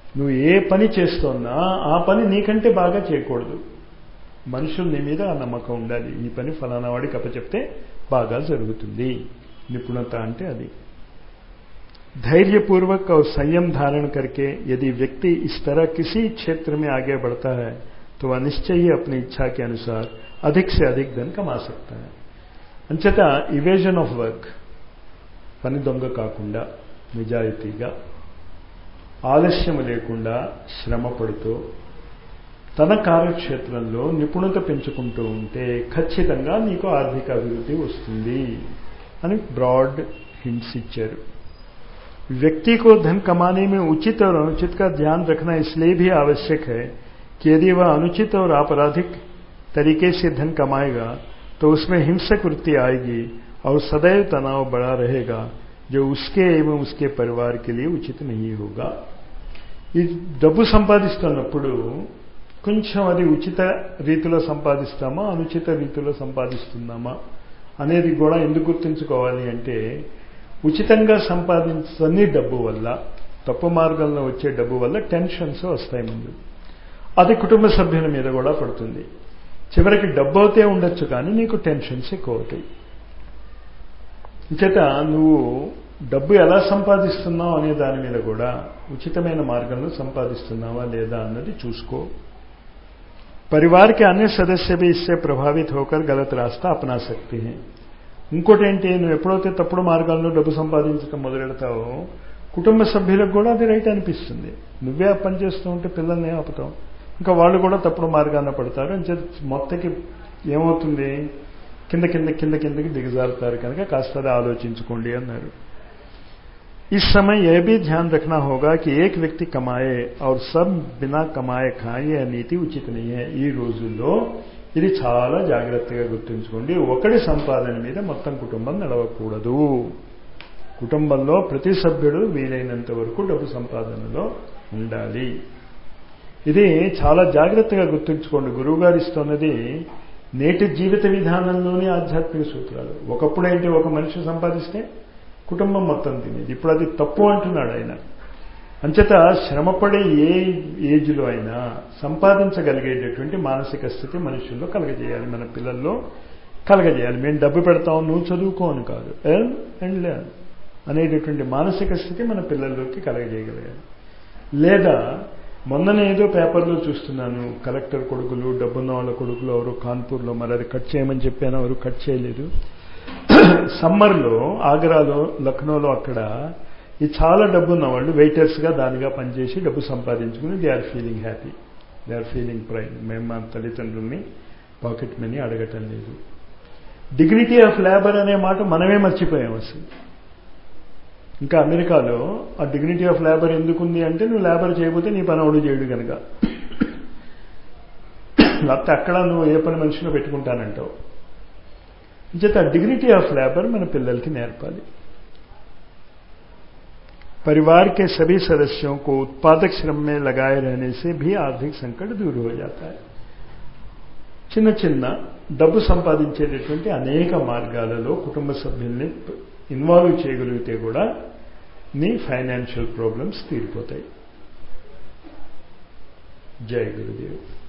నువ్వు ఏ పని చేస్తున్నా ఆ పని నీకంటే బాగా చేయకూడదు మనుషులు నీ మీద ఆ నమ్మకం ఉండాలి ఈ పని ఫలానా వాడికి అప్పచెప్తే బాగా జరుగుతుంది నిపుణత అంటే అది धैर्यपूर्वक और संयम धारण करके यदि व्यक्ति इस तरह किसी क्षेत्र में आगे बढ़ता है तो वह निश्चय ही अपनी इच्छा के अनुसार अधिक से अधिक धन कमा सकता है అంచేత ఇవేజన్ ఆఫ్ వర్క్ పని దొంగ కాకుండా నిజాయితీగా ఆలస్యం లేకుండా శ్రమ పడుతూ తన కార్యక్షేత్రంలో నిపుణత పెంచుకుంటూ ఉంటే ఖచ్చితంగా నీకు ఆర్థిక అభివృద్ధి వస్తుంది అని బ్రాడ్ హింట్స్ ఇచ్చారు व्यक्ति को धन कमाने में उचित और अनुचित का ध्यान रखना इसलिए भी आवश्यक है कि यदि वह अनुचित और आपराधिक तरीके से धन कमाएगा तो उसमें हिंसक वृत्ति आएगी और सदैव तनाव बढ़ा रहेगा जो उसके एवं उसके परिवार के लिए उचित नहीं होगा ఈ డబ్బు సంపాదిస్తున్నప్పుడు కొంచెం అది ఉచిత రీతిలో సంపాదిస్తామా అనుచిత రీతిలో సంపాదిస్తున్నామా అనేది కూడా ఎందుకు గుర్తుంచుకోవాలి అంటే ఉచితంగా సంపాదించని డబ్బు వల్ల తప్పు మార్గంలో వచ్చే డబ్బు వల్ల టెన్షన్స్ వస్తాయి ముందు అది కుటుంబ సభ్యుల మీద కూడా పడుతుంది చివరికి డబ్బు అవుతే ఉండొచ్చు కానీ నీకు టెన్షన్స్ ఎక్కువ అవుతాయి చేత నువ్వు డబ్బు ఎలా సంపాదిస్తున్నావు అనే దాని మీద కూడా ఉచితమైన మార్గంలో సంపాదిస్తున్నావా లేదా అన్నది చూసుకో परिवार के अन्य सदस्य भी इससे प्रभावित होकर गलत रास्ता अपना सकते हैं ఇంకోటి ఏంటి నువ్వు ఎప్పుడైతే తప్పుడు మార్గాల్లో డబ్బు సంపాదించడం మొదలెడతావో కుటుంబ సభ్యులకు కూడా అది రైట్ అనిపిస్తుంది నువ్వే ఆ పని చేస్తూ ఉంటే పిల్లల్ని ఆపుతావు ఇంకా వాళ్ళు కూడా తప్పుడు మార్గాన పడతారు అని మొత్తకి ఏమవుతుంది కింద కింద కింద కిందకి దిగజారుతారు కనుక కాస్త అది ఆలోచించుకోండి అన్నారు इस समय यह भी ध्यान रखना होगा कि एक व्यक्ति कमाए और सब बिना कमाए खाए यह नीति उचित नहीं है ఈ రోజుల్లో ఇది చాలా జాగ్రత్తగా గుర్తుంచుకోండి ఒకటి సంపాదన మీద మొత్తం కుటుంబం నడవకూడదు కుటుంబంలో ప్రతి సభ్యుడు వీలైనంత వరకు డబ్బు సంపాదనలో ఉండాలి ఇది చాలా జాగ్రత్తగా గుర్తుంచుకోండి గురువుగారు ఇస్తున్నది నేటి జీవిత విధానంలోని ఆధ్యాత్మిక సూత్రాలు ఒకప్పుడు ఏంటి ఒక మనిషి సంపాదిస్తే కుటుంబం మొత్తం తినేది ఇప్పుడు అది తప్పు అంటున్నాడు ఆయన అంచేత శ్రమపడే ఏ ఏజ్లో అయినా సంపాదించగలిగేటటువంటి మానసిక స్థితి మనుషుల్లో కలగజేయాలి మన పిల్లల్లో కలగజేయాలి మేము డబ్బు పెడతాం నువ్వు చదువుకోను కాదు ఎర్న్ అండ్ లెర్న్ అనేటటువంటి మానసిక స్థితి మన పిల్లల్లోకి కలగజేయగలగాలి లేదా మొన్ననే ఏదో పేపర్లో చూస్తున్నాను కలెక్టర్ కొడుకులు డబ్బున్న వాళ్ళ కొడుకులు ఎవరు కాన్పూర్లో మరి అది కట్ చేయమని చెప్పాను ఎవరు కట్ చేయలేదు సమ్మర్లో ఆగ్రాలో లక్నోలో అక్కడ ఈ చాలా డబ్బు ఉన్న వాళ్ళు వెయిటర్స్గా దానిగా పనిచేసి డబ్బు సంపాదించుకుని they are feeling happy they are feeling pride మేము మా తల్లిదండ్రుల్ని పాకెట్ మనీ అడగటం లేదు డిగ్నిటీ ఆఫ్ లేబర్ అనే మాట మనమే మర్చిపోయాం అసలు ఇంకా అమెరికాలో ఆ డిగ్నిటీ ఆఫ్ లేబర్ ఎందుకుంది అంటే నువ్వు లేబర్ చేయకపోతే నీ పని అవడు చేయడు కనుక లేకపోతే అక్కడ నువ్వు ఏ పని మనిషిలో పెట్టుకుంటానంటావు చేత डिग्निटी ऑफ लेबर మన పిల్లలకి నేర్పాలి परिवार के सभी सदस्यों को उत्पादक श्रम में लगाए रहने से भी आर्थिक संकट दूर हो जाता है చిన్న చిన్న డబ్బు సంపాదించేటటువంటి అనేక మార్గాలలో కుటుంబ సభ్యుల్ని ఇన్వాల్వ్ చేయగలిగితే కూడా నీ ఫైనాన్షియల్ ప్రాబ్లమ్స్ తీరిపోతాయి జై గురుదేవ్